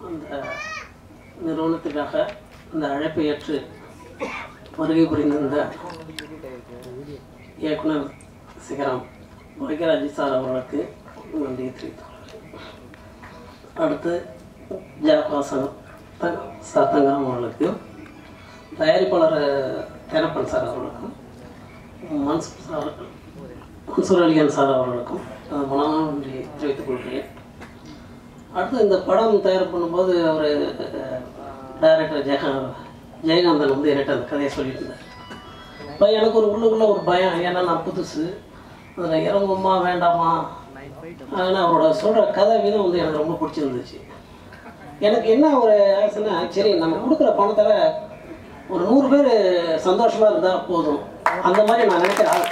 அந்த நிறுவனத்துக்காக இந்த அழைப்பை ஏற்று வருகை புரிந்திருந்த இயக்குனர் சிகரம் பாக்யராஜ் சார் அவர்களுக்கு நன்றி தெரிவித்துக் அடுத்து ஜாபாசன் சார் தங்கம் அவர்களுக்கு தயாரிப்பாளர் தேனப்பன் சார் அவர்களுக்கும் மன்சூர் சார் மன்சூர் அலிகான் சார் அவர்களுக்கும் அஹ், மனமான நன்றி தெரிவித்துக் கொள்கிறேன் அடுத்து இந்த படம் தயார் பண்ணும்போது அவர் டைரக்டர் ஜெயகா ஜெயகாந்தன் வந்து என்கிட்ட அந்த கதையை சொல்லிட்டு இருந்தார் இப்போ எனக்கு ஒரு உள்ளுக்குள்ள ஒரு பயம் ஏன்னா நான் புதுசு அதில் இறங்குமா வேண்டாமா ஆனால் அவரோட சொல்கிற கதை விதம் வந்து எனக்கு ரொம்ப பிடிச்சிருந்துச்சு எனக்கு என்ன ஒரு ஆசைன்னா சரி நம்ம கொடுக்குற பணத்தில் ஒரு நூறு பேர் சந்தோஷமாக இருந்தால் போதும் அந்த மாதிரி நான் நினைக்கிற ஆள்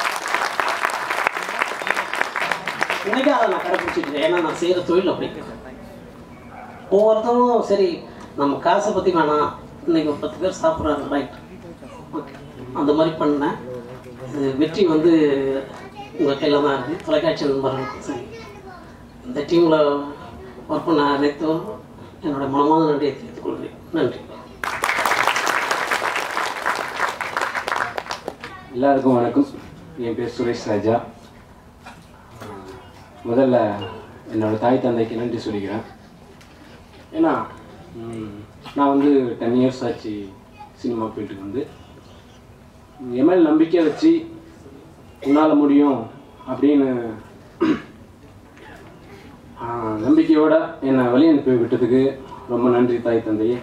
இன்னைக்கு அதை நான் கடைப்பிடிச்சிட்டு ஏன்னா நான் செய்கிற தொழில் அப்படி ஒவ்வொருத்தரும் சரி நம்ம காசை பற்றி வேணாம் இன்னைக்கு ஒரு பத்து பேர் சாப்பிட்றாரு ரைட் ஓகே அந்த மாதிரி பண்ணேன் இது வெற்றி வந்து உங்கள் கையில் தான் இருக்குது தொலைக்காட்சி நண்பர்களுக்கும் சரி இந்த டீமில் ஒர்க் பண்ண அனைத்தும் என்னோட மனமாத நன்றியை தெரிவித்துக் கொள்கிறேன் நன்றி எல்லாருக்கும் வணக்கம் என் பேர் சுரேஷ் ராஜா முதல்ல என்னோட தாய் தந்தைக்கு நன்றி சொல்லிக்கிறேன் ஏன்னா ம், நான் வந்து டென் இயர்ஸ் ஆச்சு சினிமா ஃபீல்டுக்கு வந்து என் மேல் நம்பிக்கை வச்சு உன்னால் முடியும் அப்படின்னு ஆ, நம்பிக்கையோட என்னை வழி அனுப்பி விட்டதுக்கு ரொம்ப நன்றி தாய் தந்தையே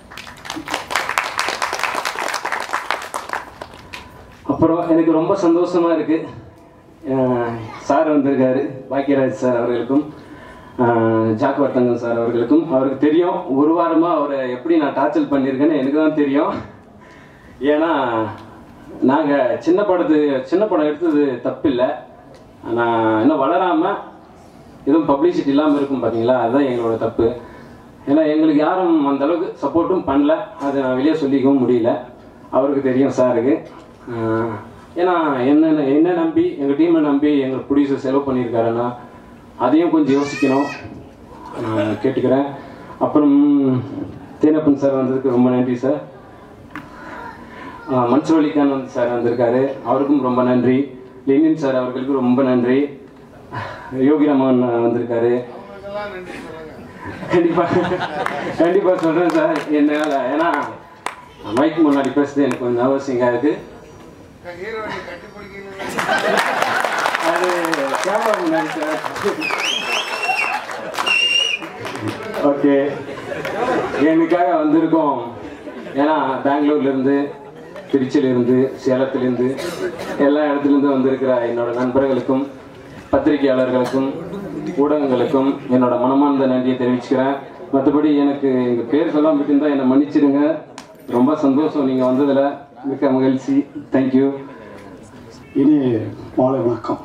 அப்புறம் எனக்கு ரொம்ப சந்தோஷமா இருக்கு அஹ் சார் வந்திருக்காரு பாக்கியராஜ் சார் அவர்களுக்கும் அஹ் ஜாக்குவர் தங்கம் சார் அவர்களுக்கும் அவருக்கு தெரியும் ஒரு வாரமா அவரை எப்படி நான் டார்ச்சல் பண்ணியிருக்கேன்னு எனக்கு தான் தெரியும் ஏன்னா நாங்கள் சின்ன படத்து சின்ன படம் எடுத்தது தப்பு இல்லை நான் இன்னும் வளராம எதுவும் பப்ளிசிட்டி இல்லாமல் இருக்கும் பார்த்தீங்களா அதுதான் எங்களோட தப்பு ஏன்னா எங்களுக்கு யாரும் அந்த அளவுக்கு சப்போர்ட்டும் பண்ணல அதை நான் வெளியே சொல்லிக்கவும் முடியல அவருக்கு தெரியும் சாருக்கு ஆஹ் ஏன்னா என்ன என்ன நம்பி எங்கள் டீமை நம்பி எங்கள் ப்ரொடியூசர் செலவு பண்ணியிருக்காருன்னா அதையும் கொஞ்சம் யோசிக்கணும் நான் கேட்டுக்கிறேன் அப்புறம் தேனப்பன் சார் வந்ததுக்கு ரொம்ப நன்றி சார் மன்சூர் அலிகான் வந்து சார் வந்திருக்காரு அவருக்கும் ரொம்ப நன்றி லெனின் சார் அவர்களுக்கு ரொம்ப நன்றி யோகி ரமன் வந்திருக்காரு கண்டிப்பா கண்டிப்பா சொல்றேன் சார் என்னால ஏன்னா மைக் முன்னாடி பேசுறது எனக்கு கொஞ்சம் நர்வஸிங்காக இருக்கு அது கேமரா முன்னாடி சார் ஓகே எனக்காக வந்திருக்கோம் ஏன்னா பெங்களூர்ல இருந்து திருச்சியில இருந்து சேலத்துல இருந்து எல்லா இடத்துல இருந்து வந்திருக்கிற என்னோட நண்பர்களுக்கும் பத்திரிகையாளர்களுக்கும் ஊடகங்களுக்கும் என்னோட மனமார்ந்த நன்றியை தெரிவிச்சுக்கிறேன் மற்றபடி எனக்கு எங்க பேர் சொல்லாம விட்டுருந்தா என்னை மன்னிச்சிடுங்க ரொம்ப சந்தோஷம் நீங்க வந்ததுல மிக்க மகிழ்ச்சி தேங்க்யூ இனி மாலை வணக்கம்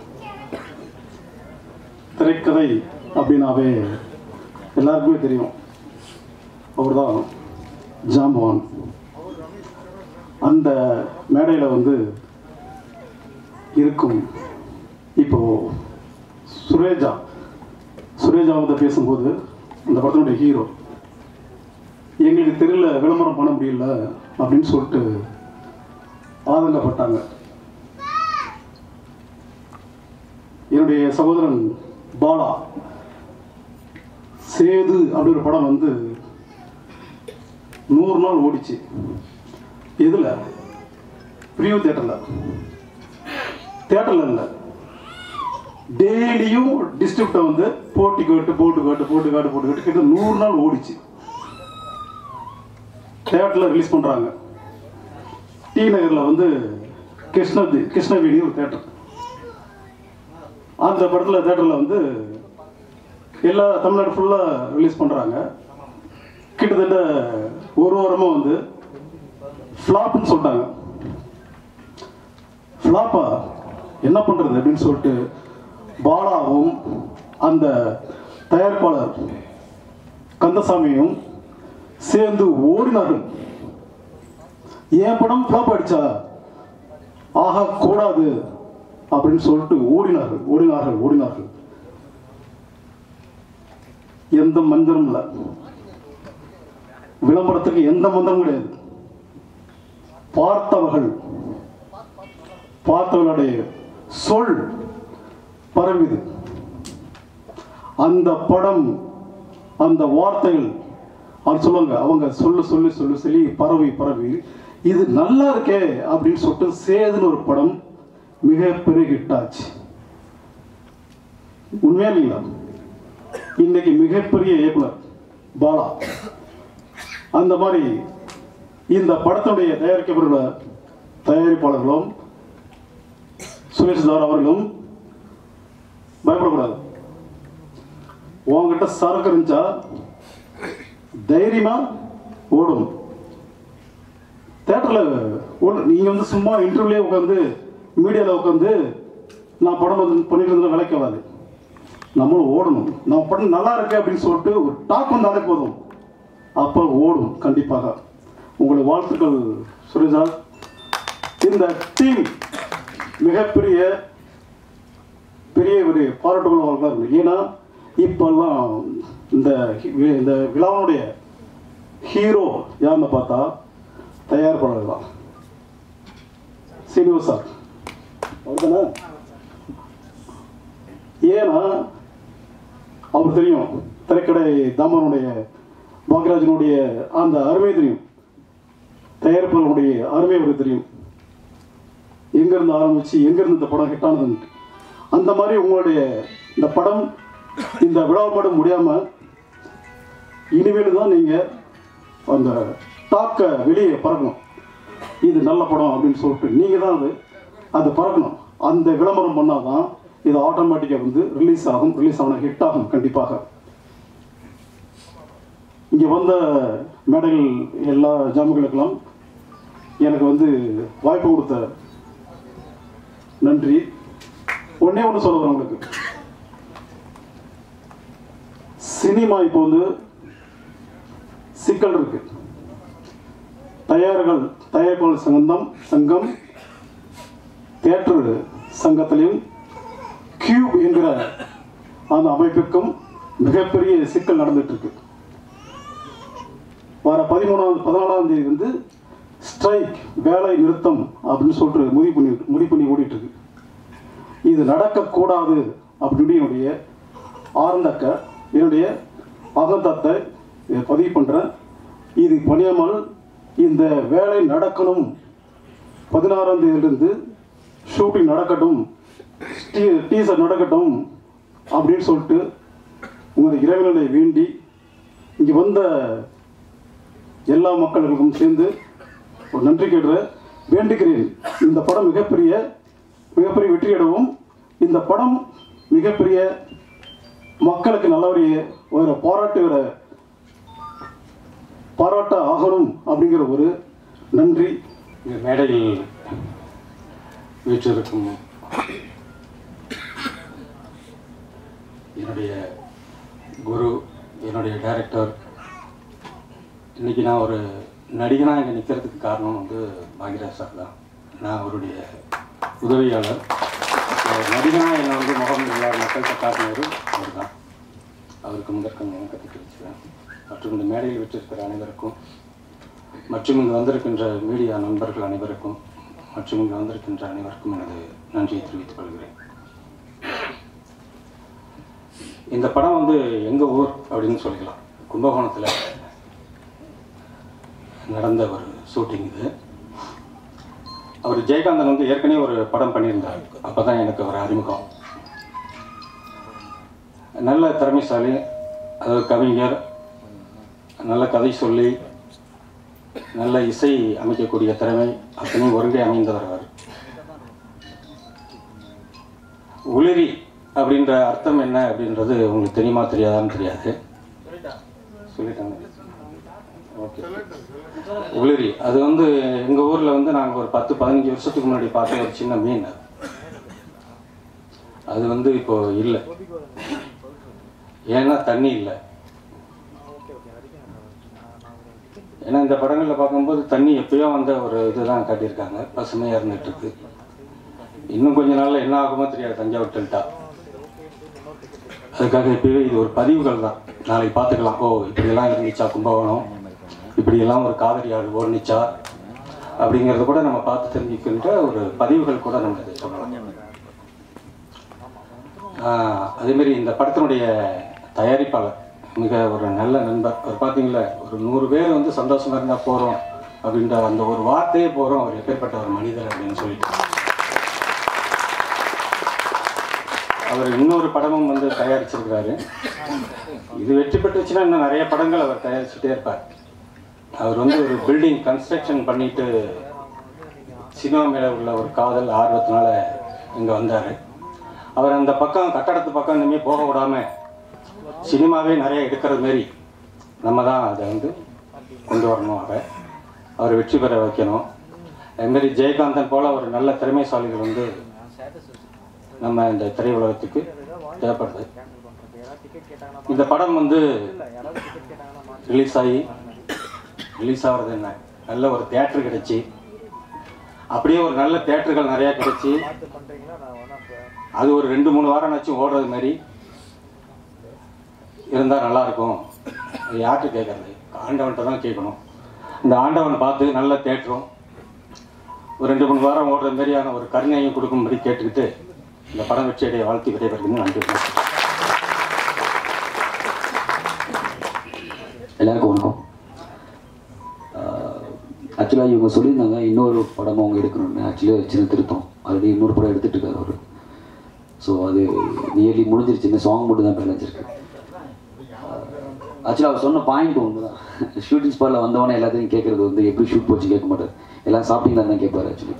திரைக்கதை அப்படின்னாவே எல்லாருக்குமே தெரியும் அவர்தான் ஜாம்பவான் அந்த மேடையில் வந்து இருக்கும் இப்போ சுரேஜா சுரேஜா வந்து பேசும்போது அந்த படத்தினுடைய ஹீரோ எங்களுக்கு தெரியல விளம்பரம் பண்ண முடியல அப்படின்னு சொல்லிட்டு ஆதங்கப்பட்டாங்க என்னுடைய சகோதரன் பாலா சேது அப்படி ஒரு படம் வந்து நூறு நாள் ஓடிச்சு எதுல பிரிவு தேட்டர்ல தேட்டர்ல இல்ல டெய்லியும் டிஸ்ட்ரிக்ட வந்து போட்டி கேட்டு போட்டு காட்டு போட்டு காட்டு போட்டு காட்டு கிட்ட நூறு நாள் ஓடிச்சு தேட்டர்ல ரிலீஸ் பண்றாங்க டி நகர்ல வந்து கிருஷ்ண கிருஷ்ணவேணி ஒரு தேட்டர் அந்த படத்தில் தேட்டரில் வந்து எல்லா தமிழ்நாடு ஃபுல்லாக ரிலீஸ் பண்ணுறாங்க கிட்டத்தட்ட ஒரு வாரமாக வந்து ஃப்ளாப்னு சொல்லிட்டாங்க ஃப்ளாப்பா என்ன பண்ணுறது அப்படின்னு சொல்லிட்டு பாலாவும் அந்த தயாரிப்பாளர் கந்தசாமியும் சேர்ந்து ஓடினார்கள் என் படம் ஃப்ளாப் அடிச்சா ஆக கூடாது அப்படின்னு சொல்லிட்டு ஓடினார்கள் ஓடினார்கள் ஓடினார்கள் எந்த மந்திரம் இல்லை விளம்பரத்துக்கு எந்த மந்திரம் கிடையாது பார்த்தவர்கள் பார்த்தவர்களுடைய சொல் பரவிது அந்த படம் அந்த வார்த்தைகள் அது சொல்லுவாங்க அவங்க சொல்லு சொல்லி சொல்லி சொல்லி பரவி பரவி இது நல்லா இருக்கே அப்படின்னு சொல்லிட்டு சேதுன்னு ஒரு படம் மிகப்பெரிய ஹிட் ஆச்சு உண்மையா இல்லைங்களா இன்னைக்கு மிகப்பெரிய இயக்குனர் பாலா அந்த மாதிரி இந்த படத்துடைய தயாரிக்கப்படுற தயாரிப்பாளர்களும் சுரேஷ் தார் அவர்களும் பயப்படக்கூடாது உங்ககிட்ட சரக்கு இருந்துச்சா தைரியமா ஓடும் தேட்டரில் ஓடும் நீங்கள் வந்து சும்மா இன்டர்வியூலேயே உட்காந்து மீடியாவில் உட்காந்து நான் படம் வந்து பண்ணிட்டு இருந்தா விலைக்கு வராது நம்மளும் ஓடணும் நம்ம படம் நல்லா இருக்கு அப்படின்னு சொல்லிட்டு ஒரு டாக் வந்தாலே போதும் அப்போ ஓடும் கண்டிப்பாக உங்களுடைய வாழ்த்துக்கள் சுரேஷா இந்த டீம் மிகப்பெரிய பெரிய ஒரு பாராட்டுகள் இருக்கு ஏன்னா இப்பெல்லாம் இந்த வி- இந்த விழாவுடைய ஹீரோ யாருன்னு பார்த்தா தயாரிப்பாளர் தான் சீனிவாஸ் சார் அவர்தானே ஏன்னா அவர் தெரியும் திரைக்கடை தாமனுடைய பாக்யராஜனுடைய அந்த அருமை தெரியும் தயாரிப்பாளருடைய அருமை அவருக்கு தெரியும் எங்கேருந்து ஆரம்பிச்சு எங்கேருந்து இந்த படம் ஹிட் ஆனதுன்ட்டு அந்த மாதிரி உங்களுடைய இந்த படம் இந்த விழா படம் முடியாமல் இனிமேல் தான் நீங்கள் அந்த டாக்கை வெளியே பறக்கணும் இது நல்ல படம் அப்படின்னு சொல்லிட்டு நீங்கள் தான் அது அதை பறக்கணும் அந்த விளம்பரம் பண்ணால் தான் இது ஆட்டோமேட்டிக்காக வந்து ரிலீஸ் ஆகும் ரிலீஸ் ஆகணும் ஹிட் ஆகும் கண்டிப்பாக இங்கே வந்த மேடைகள் எல்லா ஜாமுகளுக்கெல்லாம் எனக்கு வந்து வாய்ப்பு கொடுத்த நன்றி ஒண்ணே ஒன்று சொல்ல வரேன் உங்களுக்கு சினிமா இப்போ வந்து சிக்கல் இருக்கு தயார்கள் தயாரிப்பாளர் சங்கம் சங்கம் தியேட்டர் சங்கத்திலையும் கியூப் என்கிற அந்த அமைப்பிற்கும் மிகப்பெரிய சிக்கல் நடந்துட்டு இருக்கு வர பதிமூணாவது பதினாலாம் தேதி வந்து ஸ்ட்ரைக் வேலை நிறுத்தம் அப்படின்னு சொல்லிட்டு முடிவு பண்ணி முடிவு பண்ணி ஓடிட்டு இருக்கு இது நடக்கக்கூடாது அப்படின்னு என்னுடைய ஆரந்தக்க என்னுடைய அகந்தத்தை இதை பதிவு பண்ணுறேன் இது பணியாமல் இந்த வேலை நடக்கணும் பதினாறாம் தேதியிலிருந்து ஷூட்டிங் நடக்கட்டும் டீ டீசர் நடக்கட்டும் அப்படின்னு சொல்லிட்டு உங்கள் இறைவனை வேண்டி இங்கே வந்த எல்லா மக்களுக்கும் சேர்ந்து ஒரு நன்றி கேட்கிறேன் வேண்டுகிறேன் இந்த படம் மிகப்பெரிய மிகப்பெரிய வெற்றியடவும் இந்த படம் மிகப்பெரிய மக்களுக்கு நல்ல ஒரு ஒரு பாராட்டுகிற பாராட்ட ஆகணும் அப்படிங்கிற ஒரு நன்றி இந்த மேடையில் வீற்றிருக்கும் என்னுடைய குரு என்னுடைய டைரக்டர் இன்னைக்கு நான் ஒரு நடிகனாக இங்கே நிற்கிறதுக்கு காரணம் வந்து பாக்யராஜ் சார் தான் நான் அவருடைய உதவியாளர் ஒரு நடிகனாக என்னை வந்து முகம் எல்லார் மக்கள்கிட்ட காட்டினவர் அவர் தான் அவருக்கு முதற்கம் கற்றுக்க வச்சுக்கிறேன் மற்றும் இந்த மேடையில் விட்டிருக்கிற அனைவருக்கும் மற்றும் இங்கு வந்திருக்கின்ற மீடியா நண்பர்கள் அனைவருக்கும் மற்றும் இங்கு வந்திருக்கின்ற அனைவருக்கும் எனது நன்றியை தெரிவித்துக் கொள்கிறேன் இந்த படம் வந்து எங்க ஊர் அப்படின்னு சொல்லிக்கலாம் கும்பகோணத்தில் நடந்த ஒரு ஷூட்டிங் இது அவர் ஜெயகாந்தன் வந்து ஏற்கனவே ஒரு படம் பண்ணியிருந்தார் அப்போ தான் எனக்கு ஒரு அறிமுகம் நல்ல திறமைசாலி அதாவது கவிஞர் நல்ல கதை சொல்லி நல்ல இசை அமைக்கக்கூடிய திறமை அத்தனையும் ஒருங்கே அமைந்தவர் அவர் உளிரி அப்படின்ற அர்த்தம் என்ன அப்படின்றது உங்களுக்கு தெரியுமா தெரியாதான்னு தெரியாது சொல்லிட்டாங்க ஓகே உளிரி அது வந்து எங்கள் ஊரில் வந்து நாங்கள் ஒரு பத்து பதினஞ்சு வருஷத்துக்கு முன்னாடி பார்த்த ஒரு சின்ன மீன் அது. அது வந்து இப்போ இல்லை ஏன்னா தண்ணி இல்லை ஏன்னா இந்த படங்களில் பார்க்கும்போது தண்ணி எப்பயோ வந்த ஒரு இதுதான் காட்டியிருக்காங்க பசுமையாக இருந்துட்டு இருக்கு இன்னும் கொஞ்ச நாள்ல என்ன ஆகுமோ தெரியாது தஞ்சாவூர் டெல்டா அதுக்காக இப்பவே இது ஒரு பதிவுகள் தான் நாளைக்கு பார்த்துக்கலாம் ஓ இப்படியெல்லாம் இருந்துச்சா கும்பகோணம் இப்படியெல்லாம் ஒரு காவிரி ஆறு ஓடுனுச்சா அப்படிங்கிறத கூட நம்ம பார்த்து தெரிஞ்சுக்கின்ற ஒரு பதிவுகள் கூட நம்ம இதை சொல்லலாம் ஆஹ் அதேமாரி இந்த படத்தினுடைய தயாரிப்பாளர் மிக ஒரு நல்ல நண்பர் அவர் பார்த்தீங்களா ஒரு நூறு பேர் வந்து சந்தோஷமா இருந்தால் போகிறோம் அப்படின்ற அந்த ஒரு வார்த்தையே போகிறோம் அவர் எப்பேற்பட்ட ஒரு மனிதர் அப்படின்னு சொல்லிட்டு அவர் இன்னொரு படமும் வந்து தயாரிச்சிருக்கிறாரு இது வெற்றி பெற்றுச்சுன்னா இன்னும் நிறைய படங்கள் அவர் தயாரிச்சுட்டே இருப்பார் அவர் வந்து ஒரு பில்டிங் கன்ஸ்ட்ரக்ஷன் பண்ணிட்டு சினிமா மேலே உள்ள ஒரு காதல் ஆர்வத்தினால இங்கே வந்தார் அவர் அந்த பக்கம் கட்டடத்து பக்கம் இனிமேல் போக விடாம சினிமாவே நிறைய எடுக்கிறது மாரி நம்ம தான் அதை வந்து கொண்டு வரணும் அவரை அவரை வெற்றி பெற வைக்கணும் அதுமாரி ஜெயகாந்தன் போல ஒரு நல்ல திறமைசாலிகள் வந்து நம்ம இந்த திரையுலகத்துக்கு தேவைப்படுது இந்த படம் வந்து ரிலீஸ் ஆகி ரிலீஸ் ஆகிறது என்ன நல்ல ஒரு தேட்டர் கிடைச்சி அப்படியே ஒரு நல்ல தேட்டர்கள் நிறையா கிடைச்சி அது ஒரு ரெண்டு மூணு வாரம் ஆச்சும் ஓடுறது மாதிரி இருந்தால் நல்லா இருக்கும் அது யார்கிட்ட கேட்கறது ஆண்டவன்கிட்ட தான் கேட்கணும் இந்த ஆண்டவன் பார்த்து நல்ல தேட்டரும் ஒரு ரெண்டு மூணு வாரம் ஓடுற மாதிரியான ஒரு கருணையும் கொடுக்கும்படி கேட்டுக்கிட்டு இந்த படம் வெற்றியடைய வாழ்த்து விடைபெறுகிறது நன்றி வணக்கம். எல்லாருக்கும் வணக்கம் ஆக்சுவலாக இவங்க சொல்லியிருந்தாங்க இன்னொரு படம் அவங்க எடுக்கணும்னு ஆக்சுவலாக சின்ன திருத்தம் ஆல்ரெடி இன்னொரு படம் எடுத்துட்டு இருக்காரு அவர் ஸோ அது நியர்லி முடிஞ்சிருச்சு இந்த சாங் மட்டும் தான் பேலன்ஸ் இருக்கு ஆக்சுவலாக அவர் சொன்ன பாயிண்ட் ஒன்று தான் ஷூட்டிங் ஸ்பாட்டில் வந்தவொடனே எல்லாத்தையும் கேட்குறது வந்து எப்படி ஷூட் போச்சு கேட்க மாட்டார் எல்லாம் சாப்பிட்டீங்களான்னு தான் கேட்பார் ஆக்சுவலி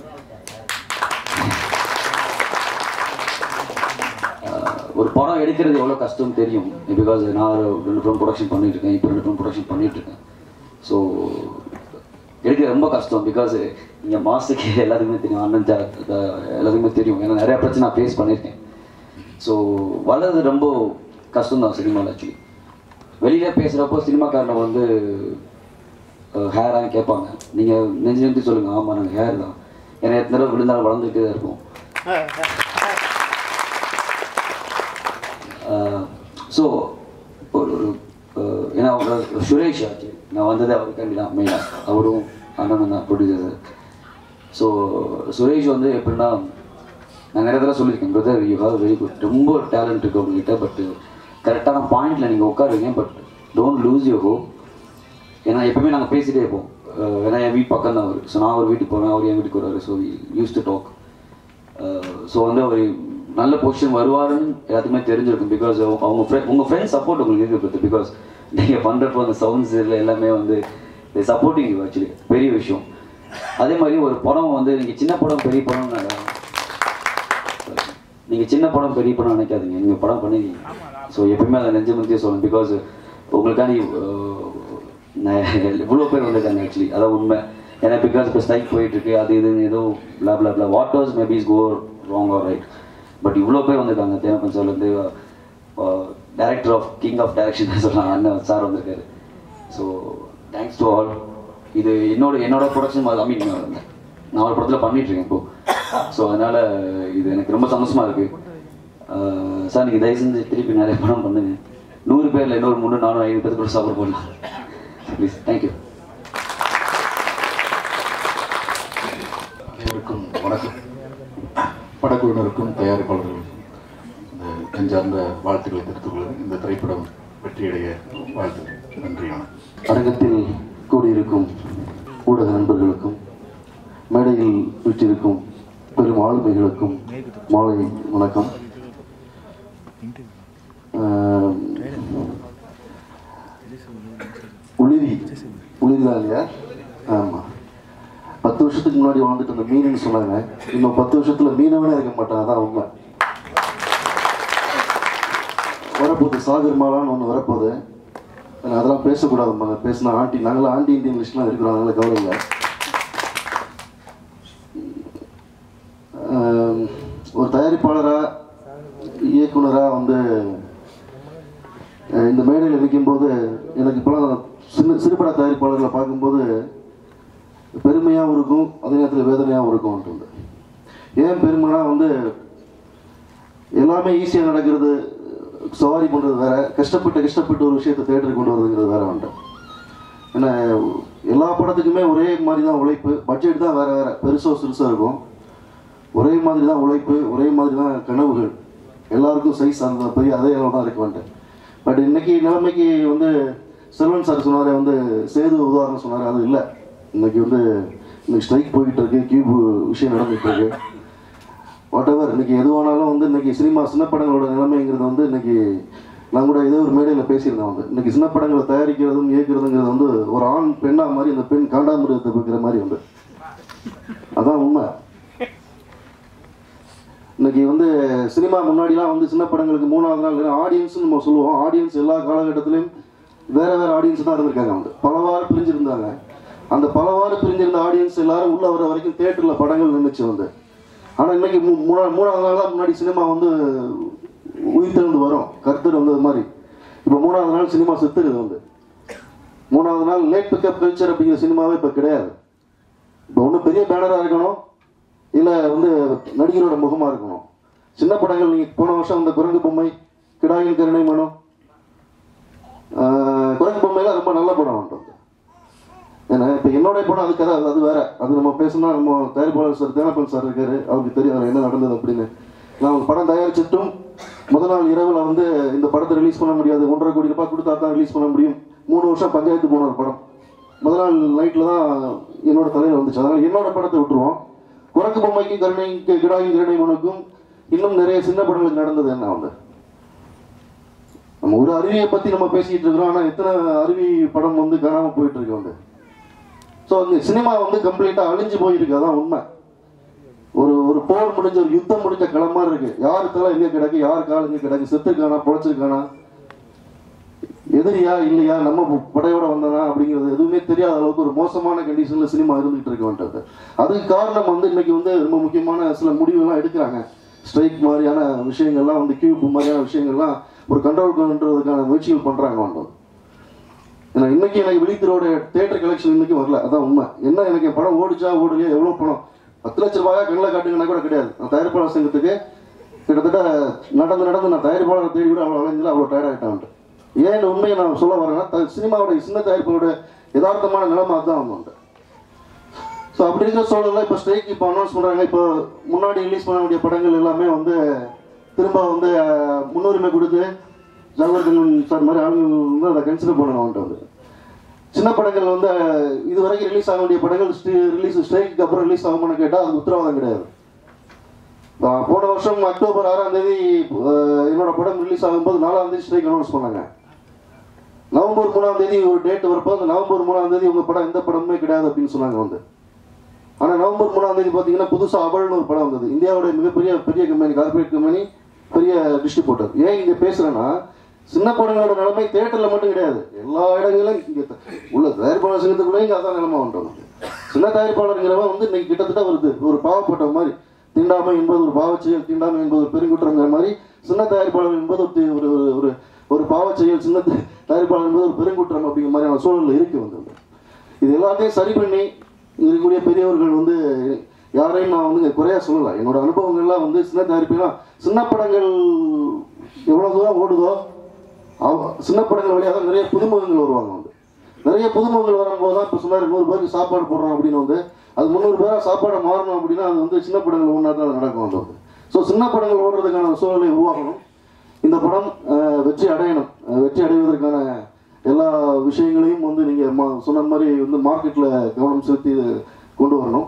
ஒரு படம் எடுக்கிறது எவ்வளோ கஷ்டம் தெரியும் பிகாஸ் நான் ஒரு ரெண்டு படம் ப்ரொடக்ஷன் பண்ணிட்டு இருக்கேன் இப்போ ரெண்டு படம் ப்ரொடக்ஷன் பண்ணிட்டு இருக்கேன் ஸோ எடுக்கிறது ரொம்ப கஷ்டம் பிகாஸ் இங்கே மாசுக்கு எல்லாத்துக்குமே தெரியும் அண்ணன் ஜா த- எல்லாத்துக்குமே தெரியும் ஏன்னா நிறைய பிரச்சனை நான் ஃபேஸ் பண்ணியிருக்கேன் ஸோ வளர்றது ரொம்ப கஷ்டம் தான் சினிமாவில் ஆக்சுவலி வெளியில் பேசுகிறப்போ சினிமாக்காரனை வந்து ஹேராக கேட்பாங்க நீங்கள் நெஞ்சு நெஞ்சு சொல்லுங்கள் ஆமாம் நாங்கள் ஹேர் தான் ஏன்னா எத்தனை தடவை விழுந்தாலும் வளர்ந்துக்கிட்டே தான் இருப்போம் ஸோ ஒரு ஒரு அஹ், ஏன்னா அவங்க சுரேஷ் ஆச்சு நான் வந்ததே அவருக்காண்டி தான் மெயினாக அவரும் அண்ணனும் தான் ப்ரொடியூசர் ஸோ சுரேஷ் வந்து எப்படின்னா நான் நிறைய தடவை சொல்லியிருக்கேன் brother you have very good ரொம்ப டேலண்ட் இருக்கு உங்ககிட்ட பட் கரெக்டான பாயிண்ட்ல நீங்கள் உட்காருங்க but don't lose you hope ஏன்னா எப்பவுமே நாங்கள் பேசிட்டே இருப்போம் அஹ் ஏன்னா என் வீட்டு பக்கம் தான் அவர் ஸோ நான் ஒரு வீட்டுக்கு போவேன் அவர் என் வீட்டுக்கு வருவார் so use to talk so வந்து அவர் நல்ல பொசிஷன் வருவாருன்னு எல்லாத்துக்குமே தெரிஞ்சிருக்கும் பிகாஸ் அவங்க ஃப்ரெண்ட் உங்கள் ஃப்ரெண்ட் சப்போர்ட் உங்களுக்கு இருக்குது பிகாஸ் நீங்கள் பண்ணுறப்போ அந்த சவுண்ட்ஸ் இல்லை எல்லாமே வந்து சப்போர்ட்டிங் யூ ஆக்சுவலி பெரிய விஷயம் அதே மாதிரி ஒரு படம் வந்து நீங்கள் சின்ன படம் பெரிய படம் நீங்கள் சின்ன படம் பெரிய படம் நினைக்காதீங்க நீங்கள் படம் பண்ணிருக்கீங்க ஸோ எப்பயுமே அதை நெஞ்சு முத்தியே சொல்லணும் பிகாஸ் உங்களுக்காண்டி அஹ், நான் இவ்வளோ பேர் வந்திருக்காங்க ஆக்சுவலி அதான் உண்மை ஏன்னா பிகாஸ் இப்போ ஸ்ட்ரைக் போயிட்டு இருக்கு அது இதுன்னு ஏதோ bla bla bla what was maybe's go wrong or right but இவ்வளோ பேர் வந்திருக்காங்க தேவப்பன் சார்லேருந்து director of king of direction சொல்லலாம் அண்ணன் சார் வந்திருக்காரு ஸோ தேங்க்ஸ் டு ஆல் இது என்னோட என்னோட ப்ரொடக்ஷன் ஐ மீன் நான் ஒரு படத்தில் பண்ணிட்டு இருக்கேன் இப்போ ஸோ அதனால இது எனக்கு ரொம்ப சந்தோஷமா இருக்கு அஹ் சார் நீங்கள் தயவு செஞ்சு திருப்பி நிறைய படம் பண்ணுங்க நூறு பேர்ல இன்னொரு மூணு நானும் ஐநூறு பேர் கூட சாப்பிட போடலாம் ப்ளீஸ் தேங்க்யூ அனைவருக்கும் வணக்கம் படக்குழுவினருக்கும் தயாரிப்பாளர்களுக்கும் இந்த நெஞ்சார்ந்த வாழ்த்துக்களை தெரிவித்துக் கொள்கிறேன் இந்த திரைப்படம் வெற்றியடைய வாழ்த்து நன்றி வணக்கம் அரங்கத்தில் கூடியிருக்கும் ஊடக நண்பர்களுக்கும் மேடையில் விட்டிருக்கும் பெரும் ஆளுமைகளுக்கும் மாலை வணக்கம் ஆம், உளிரி உளிரிதான் இல்லையா ஆமாம் பத்து வருஷத்துக்கு முன்னாடி வாழ்ந்துட்டு அந்த மீனுன்னு சொன்னாங்க இன்னும் பத்து வருஷத்துல மீனவனே இருக்க மாட்டான் அதான் உண்மை வரப்போகுது சாகர் மாலான்னு ஒன்று வரப்போகுது ஆனா, அதெல்லாம் பேசக்கூடாது பேசினா ஆண்டி நாங்களாம் ஆண்டி இந்திய இங்கிலீஷ்லாம் இருக்கிறோம் அதனால கவலை இல்லை ஆம், ஒரு தயாரிப்பாளராக இயக்குனராக வந்து அஹ், இந்த மேடையில் நிற்கும்போது எனக்கு இப்போலாம் சின்ன சிறுபட தயாரிப்பாளர்களை பார்க்கும்போது பெருமையாகவும் இருக்கும் அதே நேரத்தில் வேதனையாகவும் இருக்கும் ஏன் பெருமைனா வந்து எல்லாமே ஈஸியாக நடக்கிறது சவாரி பண்ணுறது வேற கஷ்டப்பட்டு கஷ்டப்பட்டு ஒரு விஷயத்தை தேட்டருக்கு கொண்டு வரதுங்கிறது வேற வேண்டாம் ஏன்னா படத்துக்குமே ஒரே மாதிரி தான் உழைப்பு பட்ஜெட் தான் வேற வேற பெருசோ சிறுசோ இருக்கும் ஒரே மாதிரி தான் உழைப்பு ஒரே மாதிரி தான் கனவுகள் எல்லாருக்கும் சைஸ் அந்த பெரிய அதே அளவு தான் இருக்க வேண்டேன் பட் இன்னைக்கு நிலைமைக்கு வந்து செல்வன் சார் சொன்னார் வந்து சேது உதாரணம் சொன்னார் அது இல்லை இன்னைக்கு வந்து இன்னைக்கு ஸ்ட்ரைக் போய்கிட்டு இருக்கு கியூப் விஷயம் நடந்துகிட்டு இருக்கு வாட் எவர் இன்னைக்கு எதுவானாலும் வந்து இன்னைக்கு சினிமா சின்ன படங்களோட நிலைமைங்கிறது வந்து இன்னைக்கு நான் கூட ஏதோ ஒரு மேடையில் பேசியிருந்தேன் வந்து இன்னைக்கு சின்ன படங்களை தயாரிக்கிறதும் இயக்குறதுங்கிறது வந்து ஒரு ஆண் பெண்ணா மாதிரி அந்த பெண் காண்டாமிருகத்தை வைக்கிற மாதிரி வந்து அதான் உண்மை இன்னைக்கு வந்து சினிமா முன்னாடிலாம் வந்து சின்ன படங்களுக்கு மூணாவது நாள் ஆடியன்ஸ் நம்ம சொல்லுவோம் ஆடியன்ஸ் எல்லா காலகட்டத்திலையும் வேற வேற ஆடியன்ஸ் தான் இருந்திருக்காங்க வந்து பலவாறு பிரிஞ்சிருந்தாங்க அந்த பலவாறு பிரிஞ்சிருந்த ஆடியன்ஸ் எல்லாரும் உள்ள வர வரைக்கும் தேட்டரில் படங்கள் நின்றுச்சு வந்து ஆனால் இன்னைக்கு மூ- மூணா- மூணாவது நாள் தான் முன்னாடி சினிமா வந்து உயிர் திறந்து வரும் கருத்தர் வந்தது மாதிரி இப்போ மூணாவது நாள் சினிமா செத்துருது வந்து மூணாவது நாள் லேட் பிக்கப் கல்ச்சர் அப்படிங்கிற சினிமாவே இப்போ கிடையாது இப்போ ஒன்றும் பெரிய பேனராக இருக்கணும் இல்லை வந்து நடிகரோட முகமாக இருக்கணும் சின்ன படங்கள் நீங்கள் போன வருஷம் அந்த குரங்கு பொம்மை கிடாயின் கருணை மனம் ஆஹ், குரங்கு பொம்மைலாம் ரொம்ப நல்ல படம் வந்துட்டு ஏன்னா இப்போ என்னோட படம் அது கதை அது- அது வேற அது நம்ம பேசணும்னா நம்ம தயாரிப்பாளர் சார் தேனப்பன் சார் இருக்காரு அவருக்கு தெரியும் அதில் என்ன நடந்தது அப்படின்னு நான் ஒரு படம் தயாரிச்சிட்டும் முத நாள் இரவில் வந்து இந்த படத்தை ரிலீஸ் பண்ண முடியாது ஒன்றரை கோடி ரூபாய் கொடுத்தா தான் ரிலீஸ் பண்ண முடியும் மூணு வருஷம் பஞ்சாயத்து போன ஒரு படம் முத நாள் நைட்டில் தான் என்னோட தலையில் வந்துச்சு அதனால் என்னோட படத்தை விட்டுருவோம் குரங்கு பொம்மைக்கும் கருணை கிடாயும் கருணை மனுக்கும் இன்னும் நிறைய சின்ன படங்களுக்கு நடந்தது என்ன வந்து நம்ம ஒரு அருவியை பற்றி நம்ம பேசிக்கிட்டு இருக்கிறோம் ஆனால் எத்தனை அருவி படம் வந்து காணாமல் போயிட்டு இருக்கு வந்து ஸோ அந்த சினிமா வந்து கம்ப்ளீட்டாக அழிஞ்சு போயிருக்கு அதான் உண்மை ஒரு ஒரு போர் முடிஞ்ச ஒரு யுத்தம் முடிஞ்ச களம் மாதிரி இருக்கு யாரு தலை எங்க கிடக்கு யார் கால் எங்க கிடக்கு செத்துருக்கானா பொழைச்சிருக்கானா எதிரியா இல்லையா நம்ம ப- படையோட வந்தனா அப்படிங்கிறது எதுவுமே தெரியாத அளவுக்கு ஒரு மோசமான கண்டிஷன்ல சினிமா இருந்துகிட்டு இருக்க வேண்டியது அதுக்கு காரணம் வந்து இன்னைக்கு வந்து ரொம்ப முக்கியமான சில முடிவுகள்லாம் எடுக்கிறாங்க ஸ்ட்ரைக் மாதிரியான விஷயங்கள்லாம் வந்து கியூப் மாதிரியான விஷயங்கள்லாம் ஒரு கண்ட்ரோல் பண்ணுறதுக்கான முயற்சிகள் பண்றாங்க வந்து ஏன்னா இன்னைக்கு எனக்கு விழித்திரோட தேட்டர் கலெக்ஷன் இன்னைக்கு வரல அதான் உண்மை என்ன எனக்கு என் படம் ஓடிச்சா ஓடலையா எவ்வளோ பணம் பத்து லட்ச ரூபாயா கண்ணில் காட்டுங்கன்னா கூட கிடையாது நான் தயாரிப்பாளர் சங்கத்துக்கு கிட்டத்தட்ட நடந்து நடந்து நான் தயாரிப்பாளர் தேடி கூட அவ்வளோ அலைஞ்சல அவ்வளோ டயர்ட் ஆகிட்டான்ட்டு ஏன் இந்த உண்மையை நான் சொல்ல வரேன்னா த- சினிமாவோட சின்ன தயாரிப்போட யதார்த்தமான நிலைமை அதுதான் அவங்க ஸோ அப்படி இருக்கிற சூழலில் இப்போ ஸ்ட்ரைக் இப்போ அனௌன்ஸ் பண்ணுறாங்க இப்போ முன்னாடி ரிலீஸ் பண்ண வேண்டிய படங்கள் எல்லாமே வந்து திரும்ப வந்து அஹ், முன்னுரிமை கொடுத்து ஜவஹர்லால் சார் மாதிரி ஆளுங்க வந்து அதை கன்சிடர் பண்ணணும் அவன்கிட்ட வந்து சின்ன படங்கள் வந்து அஹ், இது வரைக்கும் ரிலீஸ் ஆக வேண்டிய படங்கள் ரிலீஸ் ஸ்ட்ரைக்கு அப்புறம் ரிலீஸ் ஆகும்னு கேட்டால் அது உத்தரவாதம் கிடையாது அஹ், போன வருஷம் அக்டோபர் ஆறாம் தேதி அஹ், என்னோட படம் ரிலீஸ் ஆகும்போது நாலாம் தேதி ஸ்ட்ரைக் அனௌன்ஸ் பண்ணாங்க நவம்பர் மூணாம் தேதி ஒரு டேட் வரப்போ அந்த நவம்பர் மூணாம் தேதி உங்க படம் எந்த படமுமே கிடையாது அப்படின்னு சொன்னாங்க வந்து ஆனா நவம்பர் மூணாம் தேதி பாத்தீங்கன்னா புதுசா அவள்னு ஒரு படம் வந்தது இந்தியாவோட மிகப்பெரிய பெரிய கம்பெனி கார்பரேட் கம்பெனி பெரிய டிஸ்ட்ரிபியூட்டர் ஏன் இங்க பேசுறேன்னா சின்ன படங்களோட நிலைமை தேட்டர்ல மட்டும் கிடையாது எல்லா இடங்களிலும் இங்க த- உள்ள தயாரிப்பாளர் சங்கத்துக்குள்ளே இங்க அதான் நிலைமை வந்துடும் சின்ன தயாரிப்பாளருங்கிறவன் வந்து இன்னைக்கு கிட்டத்தட்ட வருது ஒரு பாவப்பட்ட மாதிரி தீண்டாமை என்பது ஒரு பாவச் செயல் தீண்டாமை என்பது ஒரு பெருங்குற்றங்கிற மாதிரி சின்ன தயாரிப்பாளர் என்பது ஒரு தி- ஒரு ஒரு- ஒரு ஒரு பாவச் செயல் சின்ன த- தயாரிப்பாளர் என்பது ஒரு பெருங்குற்றம் அப்படிங்கிற மாதிரியான சூழல்ல இருக்கு வந்து இது எல்லாத்தையும் சரி பண்ணி இங்க இருக்கக்கூடிய பெரியவர்கள் வந்து யாரையும் நான் வந்து இங்க குறையா சொல்லலை என்னோட அனுபவங்கள்லாம் வந்து சின்ன தயாரிப்புலாம் சின்ன படங்கள் எவ்வளவு தூரம் ஓடுதோ அவ- சின்ன படங்கள் வழியாக தான் நிறைய புதுமுகங்கள் வருவாங்க வந்து நிறைய புதுமுகங்கள் வரும்போது தான் இப்போ சொன்னார் நூறு பேருக்கு சாப்பாடு போடுறோம் அப்படின்னு வந்து அது முந்நூறு பேராக சாப்பாடை மாறணும் அப்படின்னா அது வந்து சின்ன படங்கள் ஒன்றா தான் நடக்கும் வந்து ஸோ சின்ன படங்கள் ஓடுறதுக்கான சூழலை உருவாக்கணும் இந்த படம் அஹ், வெற்றி அடையணும் அஹ், வெற்றி அடைவதற்கான எல்லா விஷயங்களையும் வந்து நீங்கள் சொன்ன மாதிரி வந்து மார்க்கெட்டில் கவனம் செலுத்தி கொண்டு வரணும்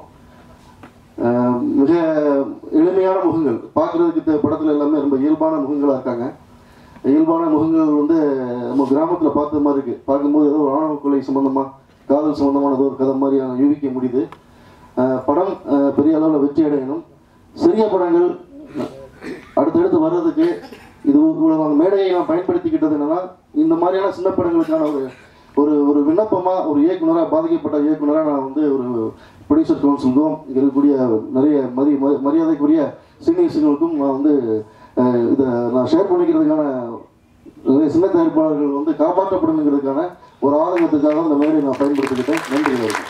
அஹ், மிக எளிமையான முகங்கள் பார்க்குறதுக்கு படத்தில் எல்லாமே ரொம்ப இயல்பான முகங்களாக இருக்காங்க இயல்பான முகங்கள் வந்து நம்ம கிராமத்தில் பார்த்த மாதிரி இருக்கு பார்க்கும்போது ஏதோ ஒரு ஆணவ கொலை சம்பந்தமா காதல் சம்பந்தமான ஏதோ ஒரு கதை மாதிரியான யூகிக்க முடியுது அஹ், படம் அஹ், பெரிய அளவில் வெற்றி அடையணும் சிறிய படங்கள் அடுத்தடுத்து வர்றதுக்கு இது இவ்வளவு நாங்க மேடையை நான் பயன்படுத்திக்கிட்டது என்னன்னா இந்த மாதிரியான சின்ன படங்களுக்கான ஒரு ஒரு ஒரு விண்ணப்பமா ஒரு இயக்குனராக பாதிக்கப்பட்ட இயக்குனராக நான் வந்து ஒரு ப்ரொடியூசர் கவுன்சிலுக்கும் இங்க இருக்கக்கூடிய நிறைய மதி ம- மரியாதைக்குரிய சீனியர்ஸுங்களுக்கும் நான் வந்து அஹ், இதை நான் ஷேர் பண்ணிக்கிறதுக்கான நிறைய சின்ன தயாரிப்பாளர்கள் வந்து காப்பாற்றப்படுங்கிறதுக்கான ஒரு ஆதங்கத்துக்காக இந்த மேடையை நான் பயன்படுத்திக்கிட்டேன் நன்றி வணக்கம்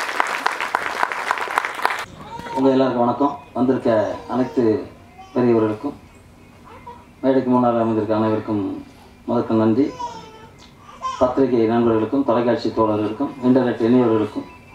உங்கள் எல்லாருக்கும் வணக்கம் வந்திருக்க அனைத்து பெரியவர்களுக்கும் மேடைக்கு முன்னால் அமைந்திருக்க அனைவருக்கும் முதற்க நன்றி பத்திரிகை நண்பர்களுக்கும் தொலைக்காட்சி தோழர்களுக்கும் இன்டர்நெட் இணையவர்களுக்கும்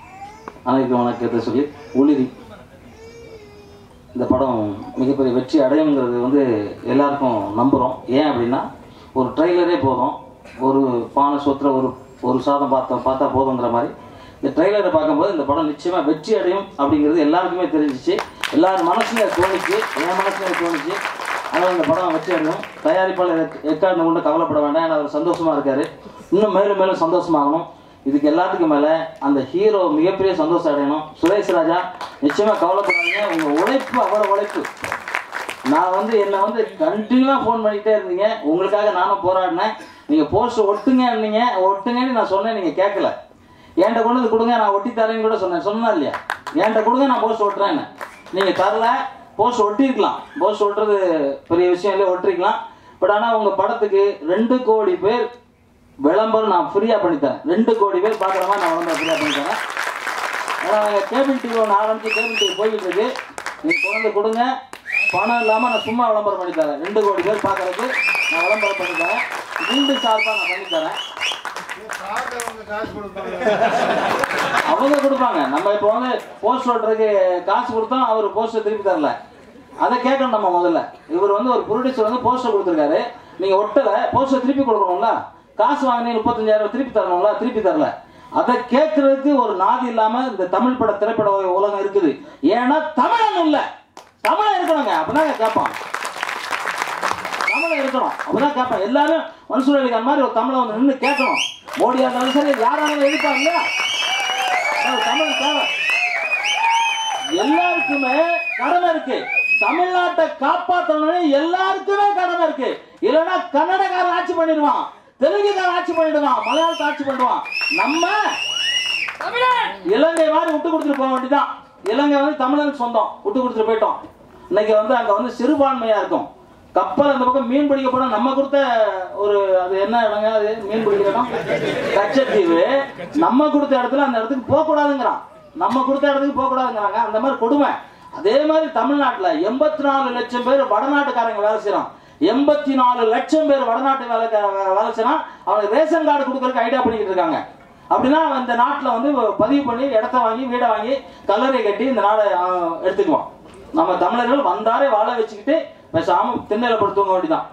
அனைவருக்கும் வணக்கத்தை சொல்லி உளிரி இந்த படம் மிகப்பெரிய வெற்றி அடையுங்கிறது வந்து எல்லாருக்கும் நம்புகிறோம் ஏன் அப்படின்னா ஒரு ட்ரெய்லரே போதும் ஒரு பானை சொத்துல ஒரு ஒரு சாதம் பார்த்தா பார்த்தா போதுங்கிற மாதிரி இந்த ட்ரெய்லரை பார்க்கும்போது இந்த படம் நிச்சயமாக வெற்றி அடையும் அப்படிங்கிறது எல்லாருக்குமே தெரிஞ்சிச்சு எல்லார் மனசுலையும் அது தோணுச்சு என் மனசுலையும் அது தோணுச்சு அதனால் இந்த படம் வெற்றி அடையும் தயாரிப்பாளர் எக்- எக்காரணம் கொண்டு கவலைப்பட வேண்டாம் ஏன்னா அவர் சந்தோஷமாக இருக்காரு இன்னும் மேலும் மேலும் சந்தோஷமாகணும் இதுக்கு எல்லாத்துக்கும் மேலே அந்த ஹீரோ மிகப்பெரிய சந்தோஷம் அடையணும் சுரேஷ் ராஜா நிச்சயமாக கவலைப்படாதீங்க உங்கள் உழைப்பு அவ்வளோ உழைப்பு நான் வந்து என்னை வந்து கண்டினியூவாக ஃபோன் பண்ணிக்கிட்டே இருந்தீங்க உங்களுக்காக நானும் போராடினேன் நீங்கள் போஸ்ட் ஒட்டுங்க இருந்தீங்க ஒட்டுங்கன்னு நான் சொன்னேன் நீங்கள் கேட்கல என்கிட்ட கொண்டு வந்து கொடுங்க நான் ஒட்டி தரேன்னு கூட சொன்னேன் சொன்னா இல்லையா என்கிட்ட கொடுங்க நான் போஸ்ட் ஒட்டுறேன்னு நீங்கள் தரல போஸ்ட் ஒட்டிருக்கலாம் போஸ்ட் ஒட்டுறது பெரிய விஷயம் இல்லை ஒட்டிருக்கலாம் பட் ஆனால் உங்கள் படத்துக்கு ரெண்டு கோடி பேர் விளம்பரம் நான் ஃப்ரீயாக பண்ணித்தரேன் ரெண்டு கோடி பேர் பார்க்குற மாதிரி நான் விளம்பரம் ஃப்ரீயாக பண்ணித்தரேன் ஏன்னா கேபிள் டிவி ஒன்று ஆரம்பிச்சு கேபிள் டிவி போய்கிட்டு இருக்கு நீங்கள் கொண்டு வந்து கொடுங்க பணம் இல்லாமல் நான் சும்மா விளம்பரம் பண்ணி தரேன் ரெண்டு கோடி பேர் பார்க்கறதுக்கு நான் விளம்பரம் பண்ணி தரேன் வீண்டு சார்பாக நான் பண்ணி தரேன் அவங்க கொடுப்பாங்க நம்ம இப்போ வந்து போஸ்ட் ஓட்டுறதுக்கு காசு கொடுத்தோம் அவர் போஸ்டர் திருப்பி தரல அதை கேட்கணும் நம்ம முதல்ல இவர் வந்து ஒரு ப்ரொடியூசர் வந்து போஸ்டர் கொடுத்துருக்காரு நீங்க ஒட்டல போஸ்டர் திருப்பி கொடுக்கணும்ல காசு வாங்கினீங்க முப்பத்தஞ்சாயிரம் திருப்பி தரணும்ல திருப்பி தரல அதை கேட்கறதுக்கு ஒரு நாதி இல்லாம இந்த தமிழ் பட திரைப்பட உலகம் இருக்குது ஏன்னா தமிழன் இல்ல தமிழன் இருக்கணுங்க அப்படிதான் கேட்பான் தமிழன் இருக்கணும் அப்பதான் கேட்பான் எல்லாரும் மன்சூர் அலிகான் மாதிரி ஒரு தமிழை வந்து நின்று கேட்கணும் மோடியா இருந்தாலும் சரி யாராலும் எதிர்ப்பாங்க இல்லையா அது தமிழ் தேவை எல்லாருக்குமே கடமை இருக்கு தமிழ்நாட்டை காப்பாற்றணும்னு எல்லாருக்குமே கடமை இருக்கு இல்லைன்னா கன்னடக்காரன் ஆட்சி பண்ணிடுவான் தெலுங்குக்காரன் ஆட்சி பண்ணிடுவான் மலையாளத்தை ஆட்சி பண்ணுவான் நம்ம இலங்கை மாதிரி விட்டு கொடுத்துட்டு போக வேண்டியதான் இலங்கை வந்து தமிழனுக்கு சொந்தம் விட்டு கொடுத்துட்டு போயிட்டோம் இன்னைக்கு வந்து அங்க வந்து சிறுபான்மையா இருக்கும் கப்பல் அந்த பக்கம் மீன் பிடிக்க போனா நம்ம கொடுத்த ஒரு அது என்ன இடங்க அது மீன் பிடிக்கிற இடம் கச்சத்தீவு நம்ம கொடுத்த இடத்துல அந்த இடத்துக்கு போக கூடாதுங்கிறான் நம்ம கொடுத்த இடத்துக்கு போக கூடாதுங்கிறாங்க அந்த மாதிரி கொடுமை அதே மாதிரி தமிழ்நாட்டுல எண்பத்தி நாலு லட்சம் பேர் வடநாட்டுக்காரங்க வேலை செய்யறான் எண்பத்தி நாலு லட்சம் பேர் வடநாட்டு வேலை வேலை செய்யறான் அவனுக்கு ரேஷன் கார்டு கொடுக்கறதுக்கு ஐடியா பண்ணிக்கிட்டு இருக்காங்க அப்படின்னா அவன் இந்த நாட்டில் வந்து பதிவு பண்ணி இடத்த வாங்கி வீடை வாங்கி கல்லறை கட்டி இந்த நாடை ஆஹ், எடுத்துக்குவான் நம்ம தமிழர்கள் வந்தாரே வாழ வச்சுக்கிட்டு பேசாம திண்ணையில படுத்துவங்க வேண்டிதான்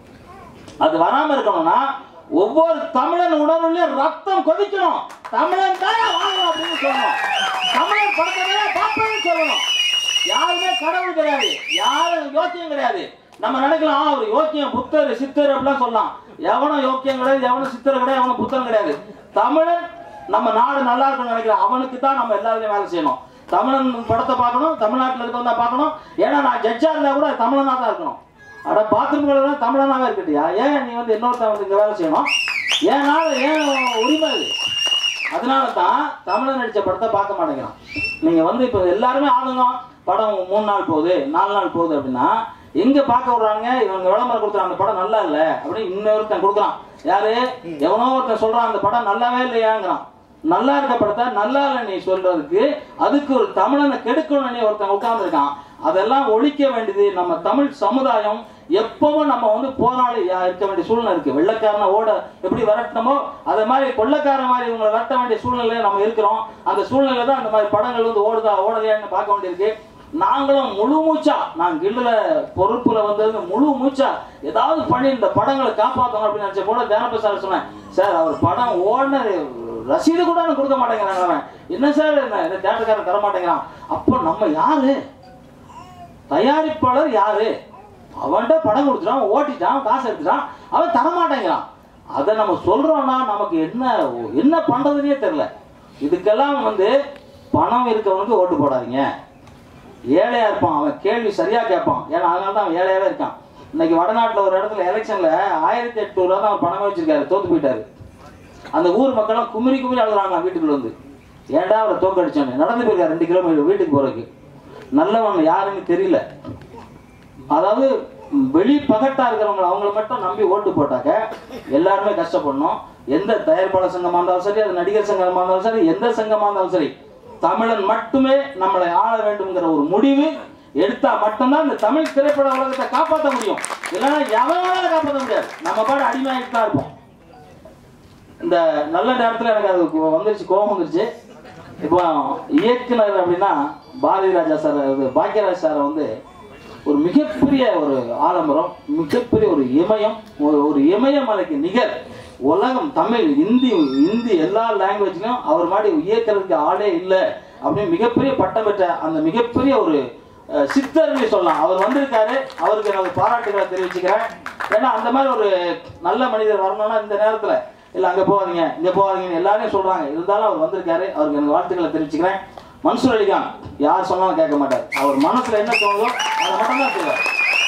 அது வராம இருக்கணும்னா ஒவ்வொரு தமிழன் உணர்வுலயும் ரத்தம் கொதிக்கணும் தமிழன் தான் வாழணும் அப்படின்னு சொல்லணும் தமிழன் படத்தை பார்ப்பேன்னு சொல்லணும் யாருமே கடவுள் கிடையாது யாரும் யோக்கியம் கிடையாது நம்ம நினைக்கலாம் "ஆ, அவர் யோக்கியம் புத்தர் சித்தர் அப்படிலாம் சொல்லலாம் எவனும் யோக்கியம் கிடையாது எவனும் சித்தர் கிடையாது எவனும் புத்தர் கிடையாது தமிழன் நம்ம நாடு நல்லா இருக்கணும்னு நினைக்கிறேன் அவனுக்கு தான் நம்ம எல்லாருமே வேலை செய்யணும் தமிழன் படத்தை பார்க்கணும் தமிழ்நாட்டில் இருக்கவங்க பார்க்கணும் ஏன்னா நான் ஜட்ஜா இருந்தா கூட தமிழனா தான் இருக்கணும் அட பாத்ரூம்கள் தமிழனாவே இருக்கட்டியா ஏன் நீ வந்து இன்னொருத்தன் வந்து இங்க வேலை செய்யணும் ஏன் நாள் ஏன் உரிமை இது அதனால தான் தமிழன் நடிச்ச படத்தை பார்க்க மாட்டேங்கிறான் நீங்க வந்து இப்போ எல்லாருமே ஆளுங்க படம் மூணு நாள் போகுது நாலு நாள் போகுது அப்படின்னா எங்க பார்க்க விடுறாங்க இவங்க விளம்பரம் கொடுக்குறாங்க அந்த படம் நல்லா இல்ல அப்படின்னு இன்னொருத்தன் கொடுக்குறான் யாரு எவனோ ஒருத்தன் சொல்றான் அந்த படம் நல்லாவே இல்லையாங்கிறான் நல்லா இருக்க படத்தை நல்லா இல்லை நீ சொல்றதுக்கு அதுக்கு ஒரு தமிழனை கெடுக்கணும்னு நீ ஒருத்தன் உட்கார்ந்துருக்கான் அதெல்லாம் ஒழிக்க வேண்டியது நம்ம தமிழ் சமுதாயம் எப்பவும் நம்ம வந்து போராளி யா- இருக்க வேண்டிய சூழ்நிலை இருக்கு வெள்ளைக்காரனை ஓட எப்படி விரட்டணுமோ அதே மாதிரி கொள்ளைக்காரன் மாதிரி இவங்களை விரட்ட வேண்டிய சூழ்நிலையில நம்ம இருக்கிறோம் அந்த சூழ்நிலை தான் அந்த மாதிரி படங்கள் வந்து ஓடுதா ஓடலையான்னு பார்க்க வேண்டியிருக்கு நாங்களும் முழு மூச்சா நான் கில்லுல பொறுப்புல வந்தது முழு மூச்சா ஏதாவது பண்ணி இந்த படங்களை காப்பாற்றணும் அப்படின்னு நினைச்ச போல தேனப்ப சார் சொன்னேன் சார் அவர் படம் ஓடின ரசீது கூட எனக்கு கொடுக்க மாட்டேங்கிறாங்க அவன் என்ன சார் என்ன இந்த தேட்டருக்காரன் தர மாட்டேங்கிறான் அப்போ நம்ம யாரு தயாரிப்பாளர் யாரு அவன்கிட்ட படம் கொடுத்துட்டான் ஓட்டிட்டான் காசு எடுத்துட்டான் அவன் தர மாட்டேங்கிறான் அதை நம்ம சொல்றோம்னா நமக்கு என்ன என்ன பண்றதுன்னே தெரியல இதுக்கெல்லாம் வந்து பணம் இருக்கவனுக்கு ஓட்டு போடாதீங்க ஏழையா இருப்பான் அவன் கேள்வி சரியா கேட்பான் ஏன்னா அதனால தான் அவன் ஏழையாவே இருக்கான் இன்னைக்கு வடநாட்டுல ஒரு இடத்துல எலெக்ஷன்ல ஆயிரத்தி எட்நூறு ரூபா தான் அவர் பணமே வச்சிருக்காரு தோத்து போயிட்டாரு அந்த ஊர் மக்கள்லாம் குமிரி குமிரி அழுகுறாங்க வீட்டுக்குள்ள வந்து ஏன்டா அவரை தோக்கடிச்சோன்னு நடந்து போயிருக்காரு ரெண்டு கிலோமீட்டர் வீட்டுக்கு போறதுக்கு நல்லவன் யாருன்னு தெரியல அதாவது வெளி பகட்டா இருக்கிறவங்க அவங்கள மட்டும் நம்பி ஓட்டு போட்டாக்க எல்லாருமே கஷ்டப்படணும் எந்த தயாரிப்பாளர் சங்கமா இருந்தாலும் சரி அது நடிகர் சங்கமா இருந்தாலும் சரி எந்த சங்கமா இருந்தாலும் சரி தமிழன் மட்டுமே நம்மளை ஆள வேண்டும்ங்கிற ஒரு முடிவு எடுத்தா மட்டும்தான் இந்த தமிழ் திரைப்பட உலகத்தை காப்பாற்ற முடியும் இல்லைன்னா எவனால காப்பாற்ற முடியாது நம்ம பாடு அடிமையாகிட்டு தான் இருப்போம் இந்த நல்ல நேரத்துல எனக்கு அது கோ- வந்துருச்சு கோபம் வந்துருச்சு இப்போ இயக்குனர் அப்படின்னா பாரதி ராஜா சார் இது பாக்யராஜ் சாரை வந்து ஒரு மிகப்பெரிய ஒரு ஆலமரம் மிகப்பெரிய ஒரு இமயம் ஒரு ஒரு இமயமலைக்கு நிகர் உலகம் தமிழ் இந்தி இந்தி எல்லா லாங்குவேஜ்லையும் அவர் மாதிரி இயக்கிறதுக்கு ஆளே இல்லை அப்படின்னு மிகப்பெரிய பட்டம் பெற்ற அந்த மிகப்பெரிய ஒரு அஹ், சித்தர்னு சொல்லலாம் அவர் வந்திருக்காரு அவருக்கு எனது பாராட்டுகளை தெரிவிச்சுக்கிறேன் ஏன்னா அந்த மாதிரி ஒரு நல்ல மனிதர் வரணும்னா இந்த நேரத்தில் இல்லை அங்கே போகாதீங்க இங்கே போகாதீங்கன்னு எல்லாரையும் சொல்கிறாங்க இருந்தாலும் அவர் வந்திருக்காரு அவருக்கு எனக்கு வாழ்த்துக்களை தெரிவிச்சுக்கிறேன் மன்சூர் அலிகான் யார் சொன்னாலும் கேட்க மாட்டார் அவர் மனசுல என்ன தோணுதோ அதை மட்டும் தான் செய்வார்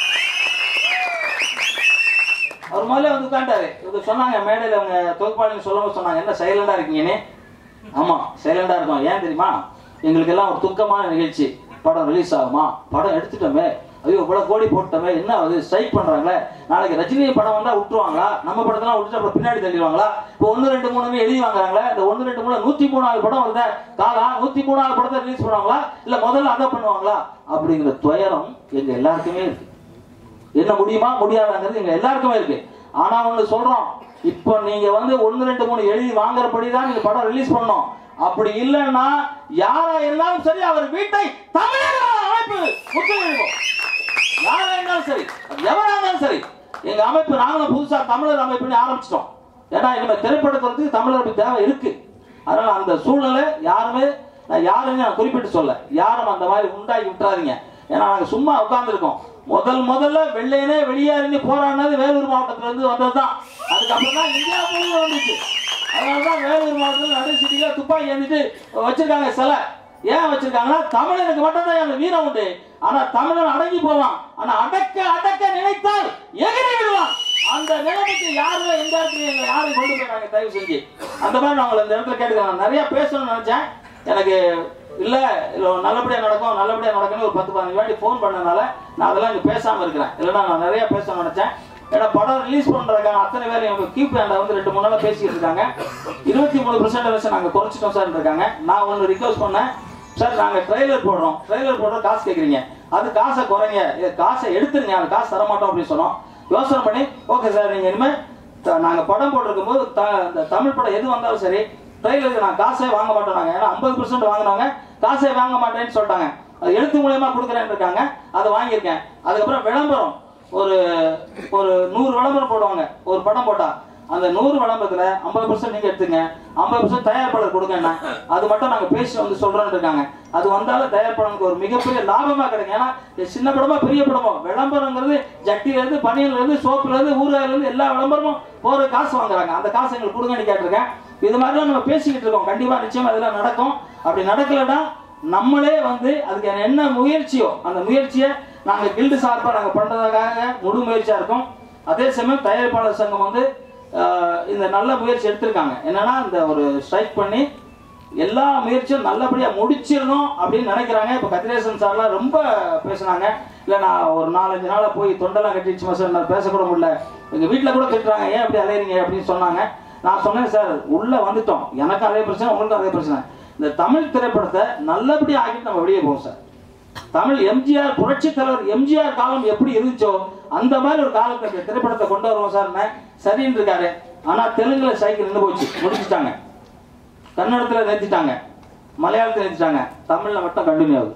அவர் முதல்ல வந்து உட்காண்டாரு இவங்க சொன்னாங்க மேடையில் அவங்க தொகுப்பாளிங்க சொல்லும்போது சொன்னாங்க என்ன சைலண்டா இருக்கீங்கன்னு ஆமா சைலண்டா இருக்கோம் ஏன் தெரியுமா எங்களுக்கு எல்லாம் ஒரு துக்கமான நிகழ்ச்சி படம் ரிலீஸ் ஆகுமா படம் எடுத்துட்டோமே ஐயோ இவ்வளவு கோடி போட்டோமே என்ன அது ஸ்ட்ரைக் பண்றாங்களே நாளைக்கு ரஜினி படம் வந்தா விட்டுருவாங்களா நம்ம படத்தெல்லாம் விட்டுட்டு அப்புறம் பின்னாடி தள்ளிடுவாங்களா இப்போ ஒன்று ரெண்டு மூணுமே எழுதி வாங்குறாங்களே இந்த ஒன்று ரெண்டு மூணு நூத்தி மூணாவது படம் வருதா காலா நூத்தி மூணாவது படத்தை ரிலீஸ் பண்ணுவாங்களா இல்ல முதல்ல அதை பண்ணுவாங்களா அப்படிங்கிற துயரம் எங்க எல்லாருக்குமே இருக்கு என்ன முடியுமா முடியாதாங்கிறது எங்க எல்லாருக்குமே இருக்கு ஆனா ஒண்ணு சொல்றோம் இப்போ நீங்க வந்து ஒன்னு ரெண்டு மூணு எழுதி வாங்குறபடி தான் நீங்க படம் ரிலீஸ் பண்ணணும் அப்படி இல்லைன்னா யாரா இருந்தாலும் சரி அவர் வீட்டை தமிழக அமைப்பு முற்றுகையிடுவோம் யாரா இருந்தாலும் சரி அது எவரா இருந்தாலும் சரி எங்க அமைப்பு நாங்களும் புதுசா தமிழர் அமைப்புன்னு ஆரம்பிச்சிட்டோம் ஏன்னா இனிமே திரைப்படத்துறதுக்கு தமிழர் அமைப்பு தேவை இருக்கு அதனால அந்த சூழ்நிலை யாருமே நான் யாருன்னு நான் குறிப்பிட்டு சொல்ல யாரும் அந்த மாதிரி உண்டாக்கி விட்டுறாதீங்க ஏன்னா நாங்க சும்மா உட்கார்ந்துருக்கோம் முதல் முதல்ல வெள்ளையனே வெளியேறினு போராடினது வேலூர் மாவட்டத்துல இருந்து வந்ததுதான் அதுக்கப்புறம் தான் இந்தியா முழுவதும் வந்துச்சு அதனாலதான் வேலூர் மாவட்டத்தில் நடு சிட்டியில துப்பாக்கி ஏந்திட்டு வச்சிருக்காங்க சிலை ஏன் வச்சிருக்காங்கன்னா தமிழனுக்கு மட்டும் தான் அந்த வீரம் உண்டு ஆனா தமிழன் அடங்கி போவான் ஆனா அடக்க அடக்க நினைத்தால் எகிரி விடுவான் அந்த நிலைமைக்கு யாருமே எந்த இடத்துலயும் எங்களை யாரும் கொண்டு போயிட்டாங்க தயவு செஞ்சு அந்த மாதிரி நான் உங்களை இந்த இடத்துல கேட்டுக்கிறேன் நான் நிறைய பேசணும்னு நினைச்சேன் எனக்கு இல்ல இல்ல நல்லபடியா நடக்கும் நல்லபடியா நடக்கும்னு ஒரு பத்து பதினஞ்சு வாட்டி ஃபோன் பண்ணனால நான் அதெல்லாம் இங்க பேசாம இருக்கிறேன் இல்லைன்னா நான் நிறைய பேசணும்னு நினைச்சேன் ஏன்னா படம் ரிலீஸ் பண்றதுக்கான அத்தனை பேர் எங்க கீப் பேண்ட வந்து ரெண்டு மூணு நாளா பேசிட்டு இருக்காங்க இருபத்தி மூணு பர்சன்ட் நாங்க குறைச்சிட்டோம் சார் இருக்காங்க நான் ஒன்று ரிக்வஸ்ட் பண்ணேன் சார் நாங்க ட்ரெய்லர் போடுறோம் ட்ரெய்லர் போடுற காசு கேக்குறீங்க அது காசை குறைங்க இது காசை எடுத்துருங்க அந்த காசு தர மாட்டோம் அப்படின்னு சொன்னோம் யோசனை பண்ணி ஓகே சார் நீங்க இனிமே த- நாங்க படம் போட்டிருக்கும் போது த- இந்த தமிழ் படம் எது வந்தாலும் சரி ட்ரெய்லருக்கு நான் காசே வாங்க மாட்டோம் நாங்க ஏன்னா ஐம்பது பர்சன்ட் வாங்கினவங்க காசே வாங்க மாட்டேன்னு சொல்லிட்டாங்க அது எழுத்து மூலியமா கொடுக்குறேன்னு இருக்காங்க அதை வாங்கியிருக்கேன் அதுக்கப்புறம் விளம்பரம் ஒரு ஒரு நூறு விளம்பரம் போடுவாங்க ஒரு படம் போட்டா அந்த நூறு விளம்பரத்துல ஐம்பது பர்சன்ட் நீங்க எடுத்துங்க ஐம்பது பர்சன்ட் தயாரிப்பாளர் கொடுங்க அது மட்டும் நாங்க பேசி வந்து சொல்றோம்னு இருக்காங்க அது வந்தாலும் தயாரிப்பாளருக்கு ஒரு மிகப்பெரிய லாபமா கிடைக்கும் ஏன்னா இது சின்ன படமா பெரிய படமா விளம்பரங்கிறது ஜட்டில இருந்து பனியன்ல இருந்து சோப்புல இருந்து ஊறுகாயில இருந்து எல்லா விளம்பரமும் போற காசு வாங்குறாங்க அந்த காசு எங்களுக்கு கொடுங்கன்னு கேட்டிருக்கேன் இது மாதிரிலாம் நம்ம பேசிக்கிட்டு இருக்கோம் கண்டிப்பா நிச்சயமா இதெல்லாம் நடக்கும் அப்படி நடக்கலைன்னா நம்மளே வந்து அதுக்கு என்ன முயற்சியோ அந்த முயற்சியை நாங்க கில்டு சார்பா நாங்க பண்றதுக்காக முழு முயற்சியா இருக்கோம் அதே சமயம் தயாரிப்பாளர் சங்கம் வந்து ஆஹ், இந்த நல்ல முயற்சி எடுத்திருக்காங்க என்னன்னா இந்த ஒரு ஸ்ட்ரைக் பண்ணி எல்லா முயற்சியும் நல்லபடியா முடிச்சிடணும் அப்படின்னு நினைக்கிறாங்க இப்ப கதிரேசன் சார்லாம் ரொம்ப பேசுனாங்க இல்ல நான் ஒரு நாலஞ்சு நாளா போய் தொண்டெல்லாம் கட்டிடுச்சு சார் நான் பேசக்கூட முடியல எங்க வீட்டுல கூட திட்டுறாங்க ஏன் அப்படி அலையறீங்க அப்படின்னு சொன்னாங்க நான் சொன்னேன் சார் உள்ள வந்துட்டோம் எனக்கும் அதே பிரச்சனை உங்களுக்கும் அதே பிரச்சனை இந்த தமிழ் திரைப்படத்தை நல்லபடியா ஆக்கிட்டு நம்ம வெளியே போவோம் சார் தமிழ் எம்ஜிஆர் புரட்சி தலைவர் எம்ஜிஆர் காலம் எப்படி இருந்துச்சோ அந்த மாதிரி ஒரு காலத்தை இந்த திரைப்படத்தை கொண்டு வருவோம் சார் சரின்னு இருக்காரு ஆனா தெலுங்குல சைக்கிள் நின்று போச்சு முடிச்சுட்டாங்க கன்னடத்துல நிறுத்திட்டாங்க மலையாளத்துல நிறுத்திட்டாங்க தமிழ்ல மட்டும் கண்டினியூ ஆகுது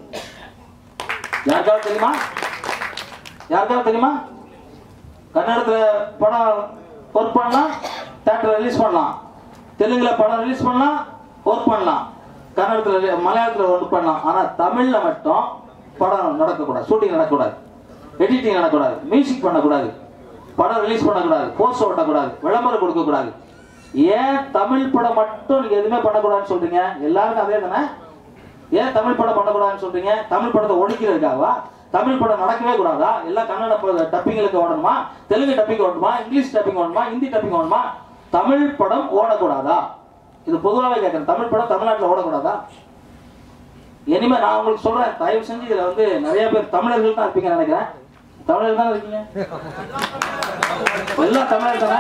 யாருக்காவது தெரியுமா யாருக்காவது தெரியுமா கன்னடத்துல படம் ஒர்க் பண்ணலாம் தேட்டர் ரிலீஸ் பண்ணலாம் தெலுங்குல படம் ரிலீஸ் பண்ணலாம் ஒர்க் பண்ணலாம் கன்னடத்துல re- மலையாளத்துல ஒர்க் பண்ணலாம் ஆனா தமிழ்ல மட்டும் படம் நடக்கக்கூடாது ஷூட்டிங் நடக்கக்கூடாது எடிட்டிங் நடக்கக்கூடாது மியூசிக் பண்ணக்கூடாது படம் ரிலீஸ் பண்ணக்கூடாது போஸ்டர் ஓட்டக்கூடாது விளம்பரம் கொடுக்கக்கூடாது ஏன் தமிழ் படம் மட்டும் நீங்க எதுவுமே பண்ணக்கூடாதுன்னு சொல்றீங்க எல்லாருக்கும் அதே தானே ஏன் தமிழ் படம் பண்ணக்கூடாதுன்னு சொல்றீங்க தமிழ் படத்தை ஒழிக்கிறதுக்காகவா தமிழ் படம் நடக்கவே கூடாதா எல்லாம் கன்னட டப்பிங்களுக்கு ஓடணுமா தெலுங்கு டப்பிங் ஓடணுமா இங்கிலீஷ் டப்பிங் ஓடணுமா ஹிந்தி டப்பிங் ஓடணுமா தமிழ் படம் ஓடக்கூடாதா இது பொதுவாகவே கேட்கறேன் தமிழ் படம் தமிழ்நாட்டில் ஓடக்கூடாதா இனிமே நான் உங்களுக்கு சொல்றேன் தயவு செஞ்சு இதுல வந்து நிறைய பேர் தமிழர்கள் தான் இருப்பீங்க நினைக்கிறேன் தமிழர்கள் தான் இருக்கீங்க எல்லாம் தமிழர் தானே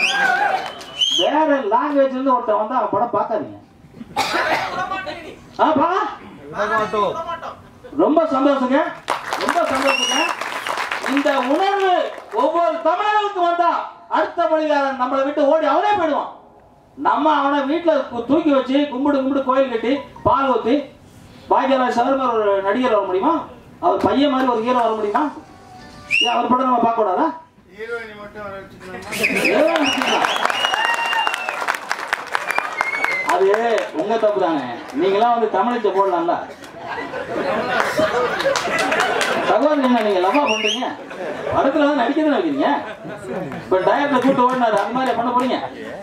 வேற லாங்குவேஜ்ல இருந்து ஒருத்தன் வந்து அவன் படம் பார்க்காதீங்க ஆ, பா ரொம்ப சந்தோஷங்க ரொம்ப சந்தோஷங்க இந்த உணர்வு ஒவ்வொரு தமிழர்களுக்கும் வந்தா அடுத்த மொழிகாரன் நம்மளை விட்டு ஓடி அவனே போயிடுவான் நம்ம அவனை வீட்டில் தூக்கி வச்சு கும்பிடு கும்பிடு கோயில் கட்டி பால் ஊற்றி பாக்கியராஜ் சார் மாதிரி ஒரு நடிகர் வர முடியுமா அவர் பையன் மாதிரி ஒரு ஹீரோ வர முடியுமா ஏன் அவர் படம் நம்ம பார்க்க கூடாதா ஏன் வச்சுக்கலாம்? அது உங்க தப்பு தானே நீங்களாம் வந்து தமிழிச்ச போடலாம்ல சகோதரி என்ன நீங்க லவ்வா பண்றீங்க படத்துல தான் நடிக்க தானே வைக்கிறீங்க இப்ப டயர்ல கூட்டு ஓடினாரு அந்த மாதிரி பண்ண போறீங்க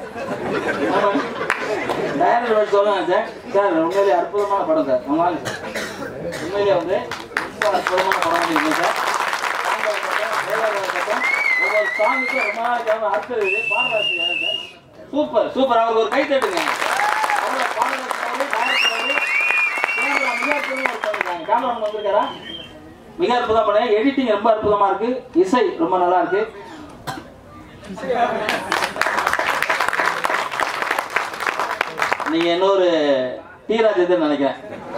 டயர்ல வச்சு சொல்லுங்க சார் சார் உண்மையிலேயே அற்புதமான படம் சார் உங்க வாங்க சார் உண்மையிலேயே வந்து ரொம்ப அற்புதமான படம் வந்து சார் ஒவ்வொரு சாங்குக்கும் ரொம்ப நாளைக்கு அர்த்தம் இருக்குது பாடலாசிரியர் யாரு சார் சூப்பர் சூப்பர் அவருக்கு ஒரு கை தட்டுங்க அவரோட பாடலாசிரியர் டைரக்டர் கேமரா மிக அற்புதமா இருக்காங்க கேமரா வந்திருக்காரா மிக அற்புதம் பண்ண எடிட்டிங் ரொம்ப அற்புதமா இருக்கு இசை ரொம்ப நல்லா இருக்கு நீங்க இன்னொரு டி ராஜேந்தர் நினைக்கிறேன்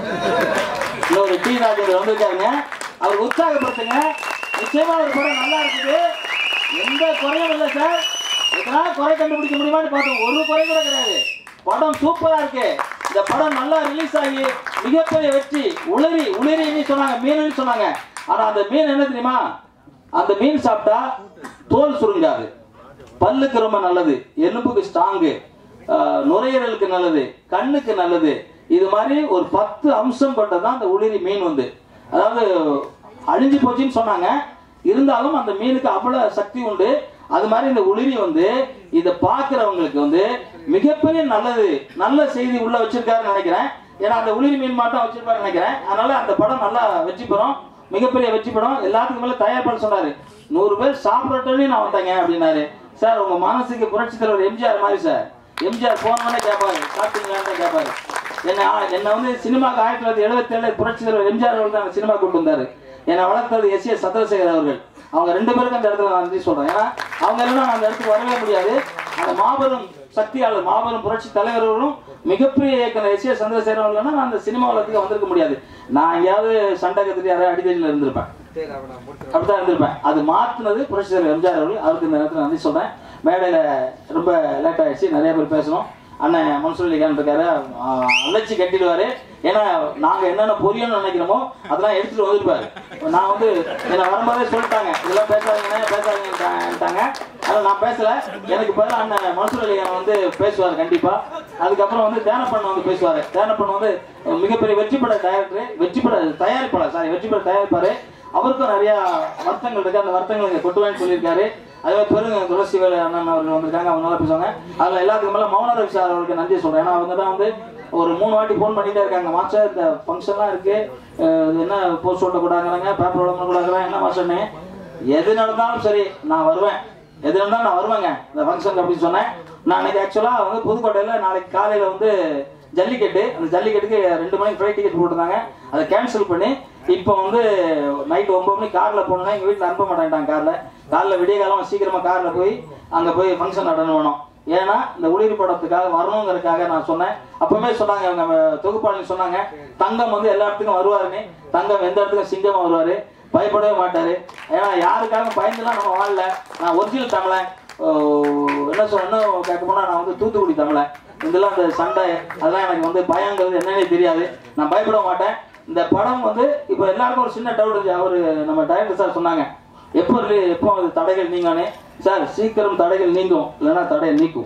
இன்னொரு டி ராஜேந்தர் வந்திருக்காருங்க அவர் உற்சாகப்படுத்துங்க நிச்சயமா ஒரு படம் நல்லா இருக்குது எந்த குறையும் இல்லை சார் எதனா குறை கண்டுபிடிக்க முடியுமான்னு பார்த்தோம் ஒரு குறை கூட கிடையாது படம் சூப்பரா இருக்கு இந்த படம் நல்லா ரிலீஸ் ஆகி மிகப்பெரிய வெற்றி உளறி உளறின்னு சொன்னாங்க மீன் சொன்னாங்க ஆனா அந்த மீன் என்ன தெரியுமா அந்த மீன் சாப்பிட்டா தோல் சுருங்காது பல்லுக்கு ரொம்ப நல்லது எலும்புக்கு ஸ்ட்ராங்கு நுரையீரலுக்கு நல்லது கண்ணுக்கு நல்லது இது மாதிரி ஒரு பத்து அம்சம் கொண்டதான் அந்த உளிரி மீன் வந்து அதாவது அழிஞ்சு போச்சுன்னு சொன்னாங்க இருந்தாலும் அந்த மீனுக்கு அவ்வளவு சக்தி உண்டு அது மாதிரி இந்த உளிரி வந்து இதை பார்க்கிறவங்களுக்கு வந்து மிகப்பெரிய நல்லது நல்ல செய்தி உள்ள வச்சிருக்காருன்னு நினைக்கிறேன் ஏன்னா அந்த உளிரி மீன் மாட்டம் வச்சிருப்பாருன்னு நினைக்கிறேன் அதனால அந்த படம் நல்லா வெற்றி பெறும் மிகப்பெரிய வெற்றி படம் எல்லாத்துக்கும் மேல தயார் பண்ண சொன்னாரு நூறு பேர் சாப்பிடட்டோன்னே நான் வந்தேங்க அப்படின்னாரு சார் உங்க மனசுக்கு புரட்சி தலைவர் எம்ஜிஆர் மாதிரி சார் எம்ஜிஆர் போனவனே கேட்பாரு சாப்பிட்டீங்களான்னு கேட்பாரு என்ன என்ன வந்து சினிமாக்கு ஆயிரத்தி தொள்ளாயிரத்தி எழுபத்தி ஏழு புரட்சி தலைவர் எம்ஜிஆர் அவர்கள் தான் சினிமா கொண்டு வந்தாரு என்னை வளர்த்தது எஸ் ஏ சந்திரசேகர் அவர்கள் அவங்க ரெண்டு பேருக்கு அந்த இடத்துல நான் நன்றி சொல்றேன் ஏன்னா அவங்க இல்லைன்னா நான் அந்த இடத்துக்கு வரவே முடியாது அந்த மாபெரும் சக்தியாளர் மாபெரும் புரட்சி தலைவர்களும் மிகப்பெரிய இயக்குனர் எஸ் ஏ சந்திரசேகர் அவர்கள்னா நான் அந்த சினிமா உலகத்துக்கு வந்திருக்க முடியாது நான் எங்கேயாவது சண்டை கத்துட்டு யாராவது அடிதடியில் இருந்திருப்பேன் அப்படிதான் இருந்திருப்பேன் அது மாற்றினது புரட்சி தலைவர் எம்ஜிஆர் அவர்கள் அவருக்கு இந்த நேரத்தில் நன்றி சொல்றேன் மேடையில ரொம்ப லேட் ஆயிடுச்சு நிறைய பேர் பேசணும் அண்ணன் மன்சூர் அலிகான் இருக்காரு ஆஹ் அழைச்சி கட்டிடுவாரு ஏன்னா நாங்க என்னென்ன புரியணும்னு நினைக்கிறோமோ அதெல்லாம் எடுத்துட்டு வந்துருப்பாரு நான் வந்து என்ன வரும்போதே சொல்லிட்டாங்க இதெல்லாம் பேசாதீங்கண்ணே பேசாதீங்கட்டாங்க அதனால நான் பேசல எனக்கு பதிலா அண்ணன் மன்சூர் அலிகான் வந்து பேசுவார் கண்டிப்பா அதுக்கப்புறம் வந்து தேனப்பண்ண வந்து பேசுவாரு தேனப்பண்ண வந்து மிகப்பெரிய வெற்றி பட டைரக்டர் வெற்றி பட தயாரிப்பாளர் சாரி வெற்றி பட தயாரிப்பாரு அவருக்கும் நிறைய வருத்தங்கள் இருக்கு அந்த வருத்தங்கள் இங்க கொட்டுவேன்னு சொல்லியிருக்காரு அதே மாதிரி பெருங்க துளசி வேலை அண்ணன் அவர்கள் வந்திருக்காங்க அவங்க நல்லா பேசுவாங்க அதுல எல்லாத்துக்கும் மேல மௌன ரவி சார் அவர்களுக்கு நன்றி சொல்றேன் ஏன்னா அவங்க தான் வந்து ஒரு மூணு வாட்டி ஃபோன் பண்ணிட்டே இருக்காங்க மாஸ்டர் இந்த ஃபங்க்ஷன்லாம் இருக்கு அஹ் இது என்ன போஸ்ட் ஓட்ட கூடாங்கிறாங்க பேப்பர் விளம்பரம் கூடாங்கிறாங்க என்ன மாஸ்டர்னு எது நடந்தாலும் சரி நான் வருவேன் எது நடந்தாலும் நான் வருவேங்க இந்த ஃபங்க்ஷனுக்கு அப்படின்னு சொன்னேன் நான் அன்னைக்கு ஆக்சுவலாக வந்து புதுக்கோட்டையில் நாளைக்கு காலையில் வந்து ஜல்லிக்கட்டு அந்த ஜல்லிக்கட்டுக்கு ரெண்டு மணிக்கு ஃப்ளைட் டிக்கெட் போட்டிருந்தாங்க அதை கேன்சல் பண்ணி இப்போ வந்து நைட் ஒன்பது மணிக்கு காரில் போனோம்னா எங்கள் வீட்டில் அனுப்ப மாட்டேன்ட்டாங்க காரில் காலைல விடிய காலம் சீக்கிரமாக காரில் போய் அங்கே போய் ஃபங்க்ஷன் அட்டன் பண்ணோம் ஏன்னா இந்த உளிரி படத்துக்காக வரணுங்கிறதுக்காக நான் சொன்னேன் அப்பவுமே சொன்னாங்க அவங்க தொகுப்பாளி சொன்னாங்க தங்கம் வந்து எல்லா இடத்துக்கும் வருவாருன்னு தங்கம் எந்த இடத்துக்கும் சிங்கமா வருவாரு பயப்படவே மாட்டாரு ஏன்னா யாருக்காக பயந்துலாம் நம்ம வாழல நான் ஒரிஜினல் தமிழன் ஓ, என்ன சொல்லணும் கேட்க போனா நான் வந்து தூத்துக்குடி தமிழன் இதெல்லாம் இந்த சண்டை அதெல்லாம் எனக்கு வந்து பயங்கிறது என்னன்னே தெரியாது நான் பயப்பட மாட்டேன் இந்த படம் வந்து இப்போ எல்லாருக்கும் ஒரு சின்ன டவுட் இருந்துச்சு அவரு நம்ம டைரக்டர் சார் சொன்னாங்க எப்போ ரி- எப்போ அது தடைகள் நீங்கானே சார் சீக்கிரம் தடைகள் நீங்கும் இல்லைன்னா தடையை நீக்கும்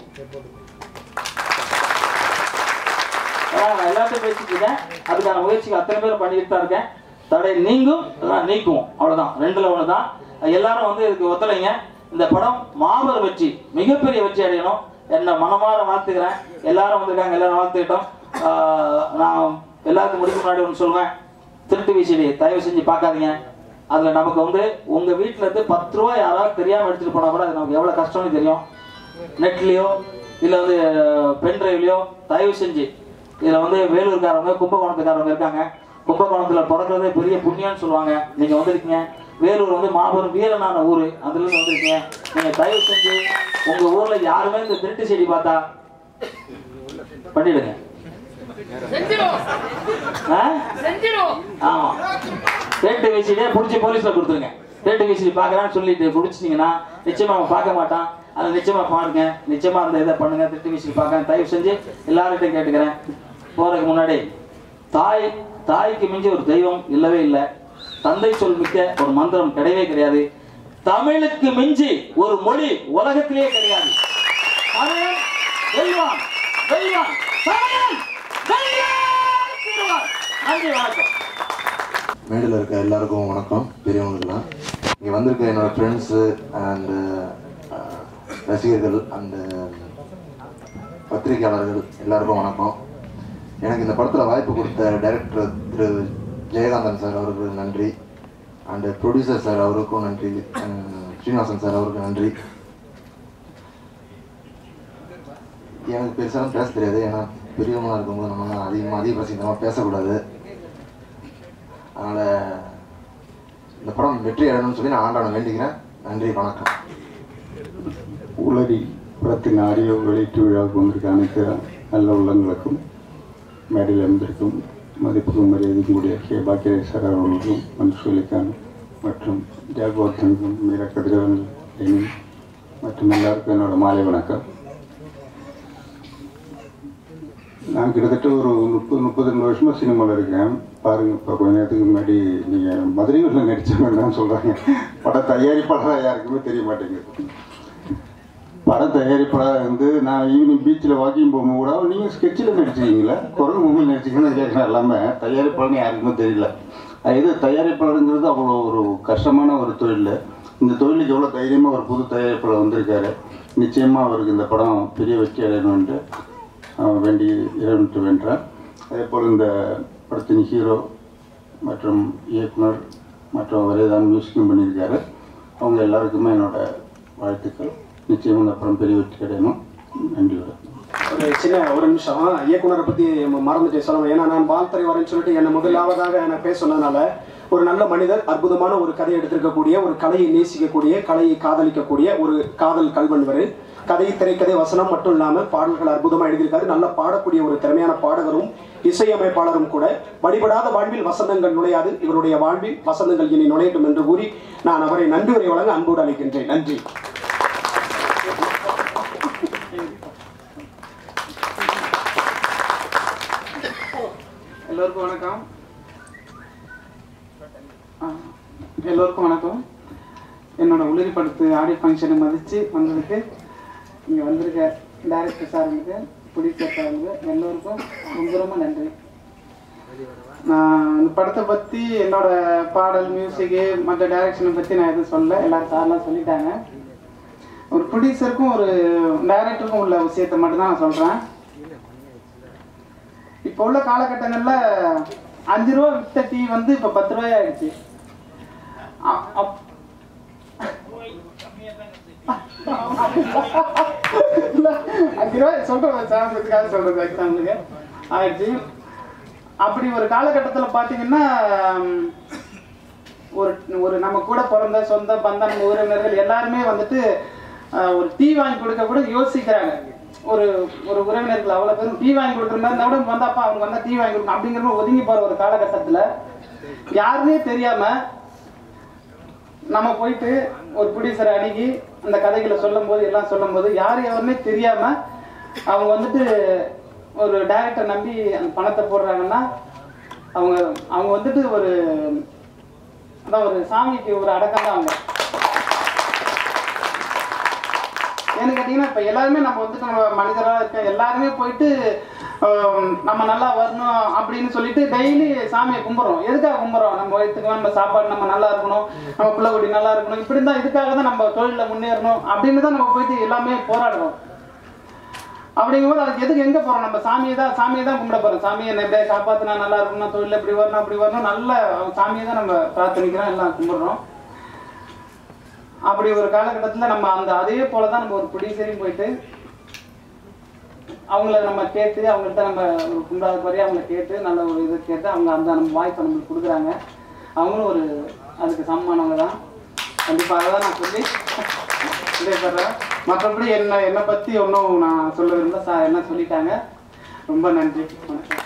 ஏன்னா நான் எல்லாத்தையும் பேசிட்டு இருக்கேன் அதுக்கான முயற்சிக்கு அத்தனை பேர் பண்ணிட்டு தான் இருக்கேன் தடை நீங்கும் இல்லைன்னா நீக்கும் அவ்வளவுதான் ரெண்டுல ஒன்று தான் எல்லாரும் வந்து இதுக்கு ஒத்துழைங்க இந்த படம் மாபெரும் வெற்றி மிகப்பெரிய வெற்றி அடையணும் என்ன மனமாற வாழ்த்துக்கிறேன் எல்லாரும் வந்திருக்காங்க எல்லாரும் வாழ்த்துக்கிட்டோம் ஆஹ் நான் எல்லாருக்கும் முடிக்க முன்னாடி ஒன்று சொல்லுவேன் திருட்டு விசிடி தயவு செஞ்சு பார்க்காதீங்க அதுல நமக்கு வந்து உங்க வீட்ல இருந்து பத்து ரூபாய் யாராவது தெரியாம எடுத்துட்டு போனா கூட அது நமக்கு எவ்வளவு கஷ்டம்னு தெரியும் நெட்லயோ இல்ல வந்து பென் டிரைவ்லயோ தயவு செஞ்சு இதுல வந்து வேலூர்காரவங்க கும்பகோணத்துக்காரவங்க இருக்காங்க கும்பகோணத்துல பிறக்கிறதே பெரிய புண்ணியம்னு சொல்லுவாங்க நீங்க வந்திருக்கீங்க வேலூர் வந்து மாபெரும் வீரனான ஊரு அதுல இருந்து வந்திருக்கீங்க நீங்க தயவு செஞ்சு உங்க ஊர்ல யாருமே இந்த திருட்டு செடி பார்த்தா பண்ணிடுங்க ஆ? ஆமா தேட்டு வீசிட்டே புடிச்சு போலீஸ்ல கொடுத்துருங்க தேட்டு வீசி பாக்குறான்னு சொல்லிட்டு குடிச்சிட்டீங்கன்னா நிச்சயமா அவன் பார்க்க மாட்டான் அதை நிச்சயமா பாருங்க நிச்சயமா அந்த இதை பண்ணுங்க திட்டு வீசி பார்க்க தயவு செஞ்சு எல்லார்கிட்டையும் கேட்டுக்கிறேன் போறதுக்கு முன்னாடி தாய் தாய்க்கு மிஞ்சி ஒரு தெய்வம் இல்லவே இல்லை தந்தை சொல் மிக்க ஒரு மந்திரம் கிடையவே கிடையாது தமிழுக்கு மிஞ்சி ஒரு மொழி உலகத்திலேயே கிடையாது தமிழன் வெல்வான் வெல்வான் தமிழன் வெல்வான் தீருவான். நன்றி வணக்கம் மேடையில் இருக்க எல்லாருக்கும் வணக்கம் பெரியவங்களுக்குலாம் இங்கே வந்திருக்க என்னோட ஃப்ரெண்ட்ஸு அண்டு ரசிகர்கள் அண்டு பத்திரிகையாளர்கள் எல்லாருக்கும் வணக்கம் எனக்கு இந்த படத்தில் வாய்ப்பு கொடுத்த டைரக்டர் திரு ஜெயகாந்தன் சார் அவருக்கு நன்றி அண்டு ப்ரொடியூசர் சார் அவருக்கும் நன்றி அஹ் ஸ்ரீனிவாசன் சார் அவருக்கு நன்றி எனக்கு பெருசாக பேச தெரியாது ஏன்னா பெரியவங்களாக இருக்கும்போது நம்ம அதிகமாக அதிக பிரசித்தமாக பேசக்கூடாது அதனால் இந்த படம் வெற்றி அடையணும்னு சொல்லி நான் ஆண்டான வேண்டிக்கிறேன் நன்றி வணக்கம் உளறி படத்தின் ஆடியோ வெளியீட்டு விழாவுக்கு வந்திருக்க அனைத்து நல்ல உள்ளங்களுக்கும் மேடையில் இருந்திருக்கும் மதிப்புக்கும் மரியாதைக்கும் கூடிய கே பாக்கியராஜ் சார் அவர்களுக்கும் மன்சூலிகான் மற்றும் ஜாகவர்தனுக்கும் மீரா கதிரவன் லெனின் மற்றும் எல்லாருக்கும் என்னோட மாலை வணக்கம் நான் கிட்டத்தட்ட ஒரு முப்பது முப்பது ரெண்டு வருஷமாக சினிமாவில் இருக்கேன் பாருங்கள் இப்போ கொஞ்ச நேரத்துக்கு முன்னாடி நீங்கள் மதுரையூரில் நடித்தவங்க தான் சொல்கிறாங்க பட தயாரிப்பாளராக யாருக்குமே தெரிய மாட்டேங்குது படம் தயாரிப்பாளராக இருந்து நான் ஈவினிங் பீச்சில் வாக்கிங் போகும்போது கூட நீங்கள் ஸ்கெட்சில் நடிச்சிருக்கீங்களா குரல் மூவி நடிச்சிங்கன்னு கேட்குறேன் எல்லாமே தயாரிப்பாளர்னு யாருக்குமே தெரியல அது இது தயாரிப்பாளருங்கிறது அவ்வளோ ஒரு கஷ்டமான ஒரு தொழில் இந்த தொழிலுக்கு எவ்வளோ தைரியமாக ஒரு புது தயாரிப்பாளர் வந்திருக்காரு நிச்சயமாக அவருக்கு இந்த படம் பெரிய வெற்றி அடையணும்ன்ட்டு ஆஹ், வேண்டி இறைவன்ட்டு வென்றேன் அதே போல் இந்த படத்தின் ஹீரோ மற்றும் இயக்குனர் மற்றும் அவரே தான் மியூசிக்கும் பண்ணியிருக்காரு அவங்க எல்லாருக்குமே என்னோட வாழ்த்துக்கள் நிச்சயமாக இந்த படம் பெரிய வெற்றி அடையணும் நன்றி வணக்கம் ஒரு சின்ன ஒரு நிமிஷம் இயக்குனரை பத்தி ம- மறந்துட்டேன் சொல்லணும் ஏன்னா நான் வாழ்த்துறை வரேன்னு சொல்லிட்டு என்னை முதலாவதாக என்னை பேச சொன்னதுனால ஒரு நல்ல மனிதர் அற்புதமான ஒரு கதையை எடுத்திருக்கக்கூடிய ஒரு கலையை நேசிக்கக்கூடிய கலையை காதலிக்கக்கூடிய ஒரு காதல் கல்வன்வர் கதை திரைக்கதை வசனம் மட்டும் இல்லாமல் பாடல்கள் அற்புதமா எழுதியிருக்காரு நல்ல பாடக்கூடிய ஒரு திறமையான பாடகரும் இசையமைப்பாளரும் கூட வழிபடாத வாழ்வில் வசந்தங்கள் நுழையாது இவருடைய வாழ்வில் வசந்தங்கள் இனி நுழையட்டும் என்று கூறி நான் அவரை நன்றி உரை வழங்க அன்போடு அளிக்கின்றேன் நன்றி எல்லோருக்கும் வணக்கம் ஆ, எல்லோருக்கும் வணக்கம் என்னோட உளிரி படத்து ஆடியோ ஃபங்க்ஷனை மதித்து வந்ததுக்கு இங்கே வந்திருக்க டைரக்டர் சாருங்களுக்கு ப்ரொடியூசர் சாருங்களுக்கு எல்லோருக்கும் ரொம்ப ரொம்ப நன்றி நான் இந்த படத்தை பற்றி என்னோட பாடல் மியூசிக்கு மற்ற டைரக்ஷனை பற்றி நான் எதுவும் சொல்ல எல்லாரும் சார்லாம் சொல்லிட்டாங்க ஒரு ப்ரொடியூசருக்கும் ஒரு டைரக்டருக்கும் உள்ள விஷயத்தை மட்டும்தான் நான் சொல்கிறேன் இப்போ உள்ள காலகட்டங்கள்ல அஞ்சு ரூபா வித்த டீ வந்து இப்ப பத்து ரூபாய் ஆயிடுச்சு அ- அப்- இல்ல, அஞ்சு ரூபாய் சொல்றேன் சாம்பிளுக்காக சொல்றது எக்ஸாம்பிளுக்கு ஆயிடுச்சு அப்படி ஒரு காலகட்டத்துல பாத்தீங்கன்னா ம், ஒரு ஒரு நம்ம கூட பிறந்த சொந்த பந்தம் நம்ம உறவினர்கள் எல்லாருமே வந்துட்டு அஹ், ஒரு டீ வாங்கி கொடுக்க கூட யோசிக்கிறாங்க ஒரு ஒரு உறவினர்கள் அவ்வளவு பேரும் டீ வாங்கி கொடுக்குற மாதிரி இருந்தா கூட வந்தாப்பா அவங்க வந்தா டீ வாங்கி கொடுக்கணும் அப்படிங்கிற மாதிரி ஒதுங்கி போற ஒரு காலகட்டத்துல யாருமே தெரியாம நம்ம போயிட்டு ஒரு ப்ரொடியூசரை அணுகி அந்த கதைகளை சொல்லும் போது எல்லாம் சொல்லும் போது யார் யாருமே தெரியாம அவங்க வந்துட்டு ஒரு டைரக்டர் நம்பி அந்த பணத்தை போடுறாங்கன்னா அவங்க அவங்க வந்துட்டு ஒரு அதான் ஒரு சாமிக்கு ஒரு அடக்கம் தான் அவங்க ஏன்னு கேட்டீங்கன்னா இப்ப எல்லாருமே நம்ம வந்துட்டு நம்ம மனிதராக இருக்க எல்லாருமே போயிட்டு ஆம், நம்ம நல்லா வரணும் அப்படின்னு சொல்லிட்டு டெய்லி சாமியை கும்பிட்றோம் எதுக்காக கும்பிட்றோம் நம்ம வயிற்றுக்கு நம்ம சாப்பாடு நம்ம நல்லா இருக்கணும் நம்ம பிள்ளைக்குடி நல்லா இருக்கணும் இப்படி தான் இதுக்காக தான் நம்ம தொழிலில் முன்னேறணும் அப்படின்னு தான் நம்ம போயிட்டு எல்லாமே போராடுறோம் அப்படிங்கும்போது அதுக்கு எதுக்கு எங்க போறோம் நம்ம சாமியை தான் சாமியை தான் கும்பிட போறோம் சாமியை என்ன எப்படியா காப்பாத்தினா நல்லா இருக்கணும் தொழில் இப்படி வரணும் அப்படி வரணும் நல்ல சாமியை தான் நம்ம பிரார்த்தனைக்கிறோம் எல்லாம் கும்பிடுறோம் அப்படி ஒரு காலகட்டத்தில் நம்ம அந்த அதே போல தான் நம்ம ஒரு ப்ரொடியூசரையும் போயிட்டு அவங்கள நம்ம கேட்டு அவங்கள்ட்ட நம்ம ஒரு குண்டாத குறைய அவங்கள கேட்டு நல்ல ஒரு இது கேட்டு அவங்க அந்த நம்ம வாய்ப்பை நம்மளுக்கு கொடுக்குறாங்க அவங்களும் ஒரு அதுக்கு சமமானவங்க தான் கண்டிப்பாக தான் நான் சொல்லி இதேப்படுறேன் மற்றபடி என்ன என்னை பற்றி ஒன்றும் நான் சொல்ல விரும்ப சார் என்ன சொல்லிட்டாங்க ரொம்ப நன்றி வணக்கம்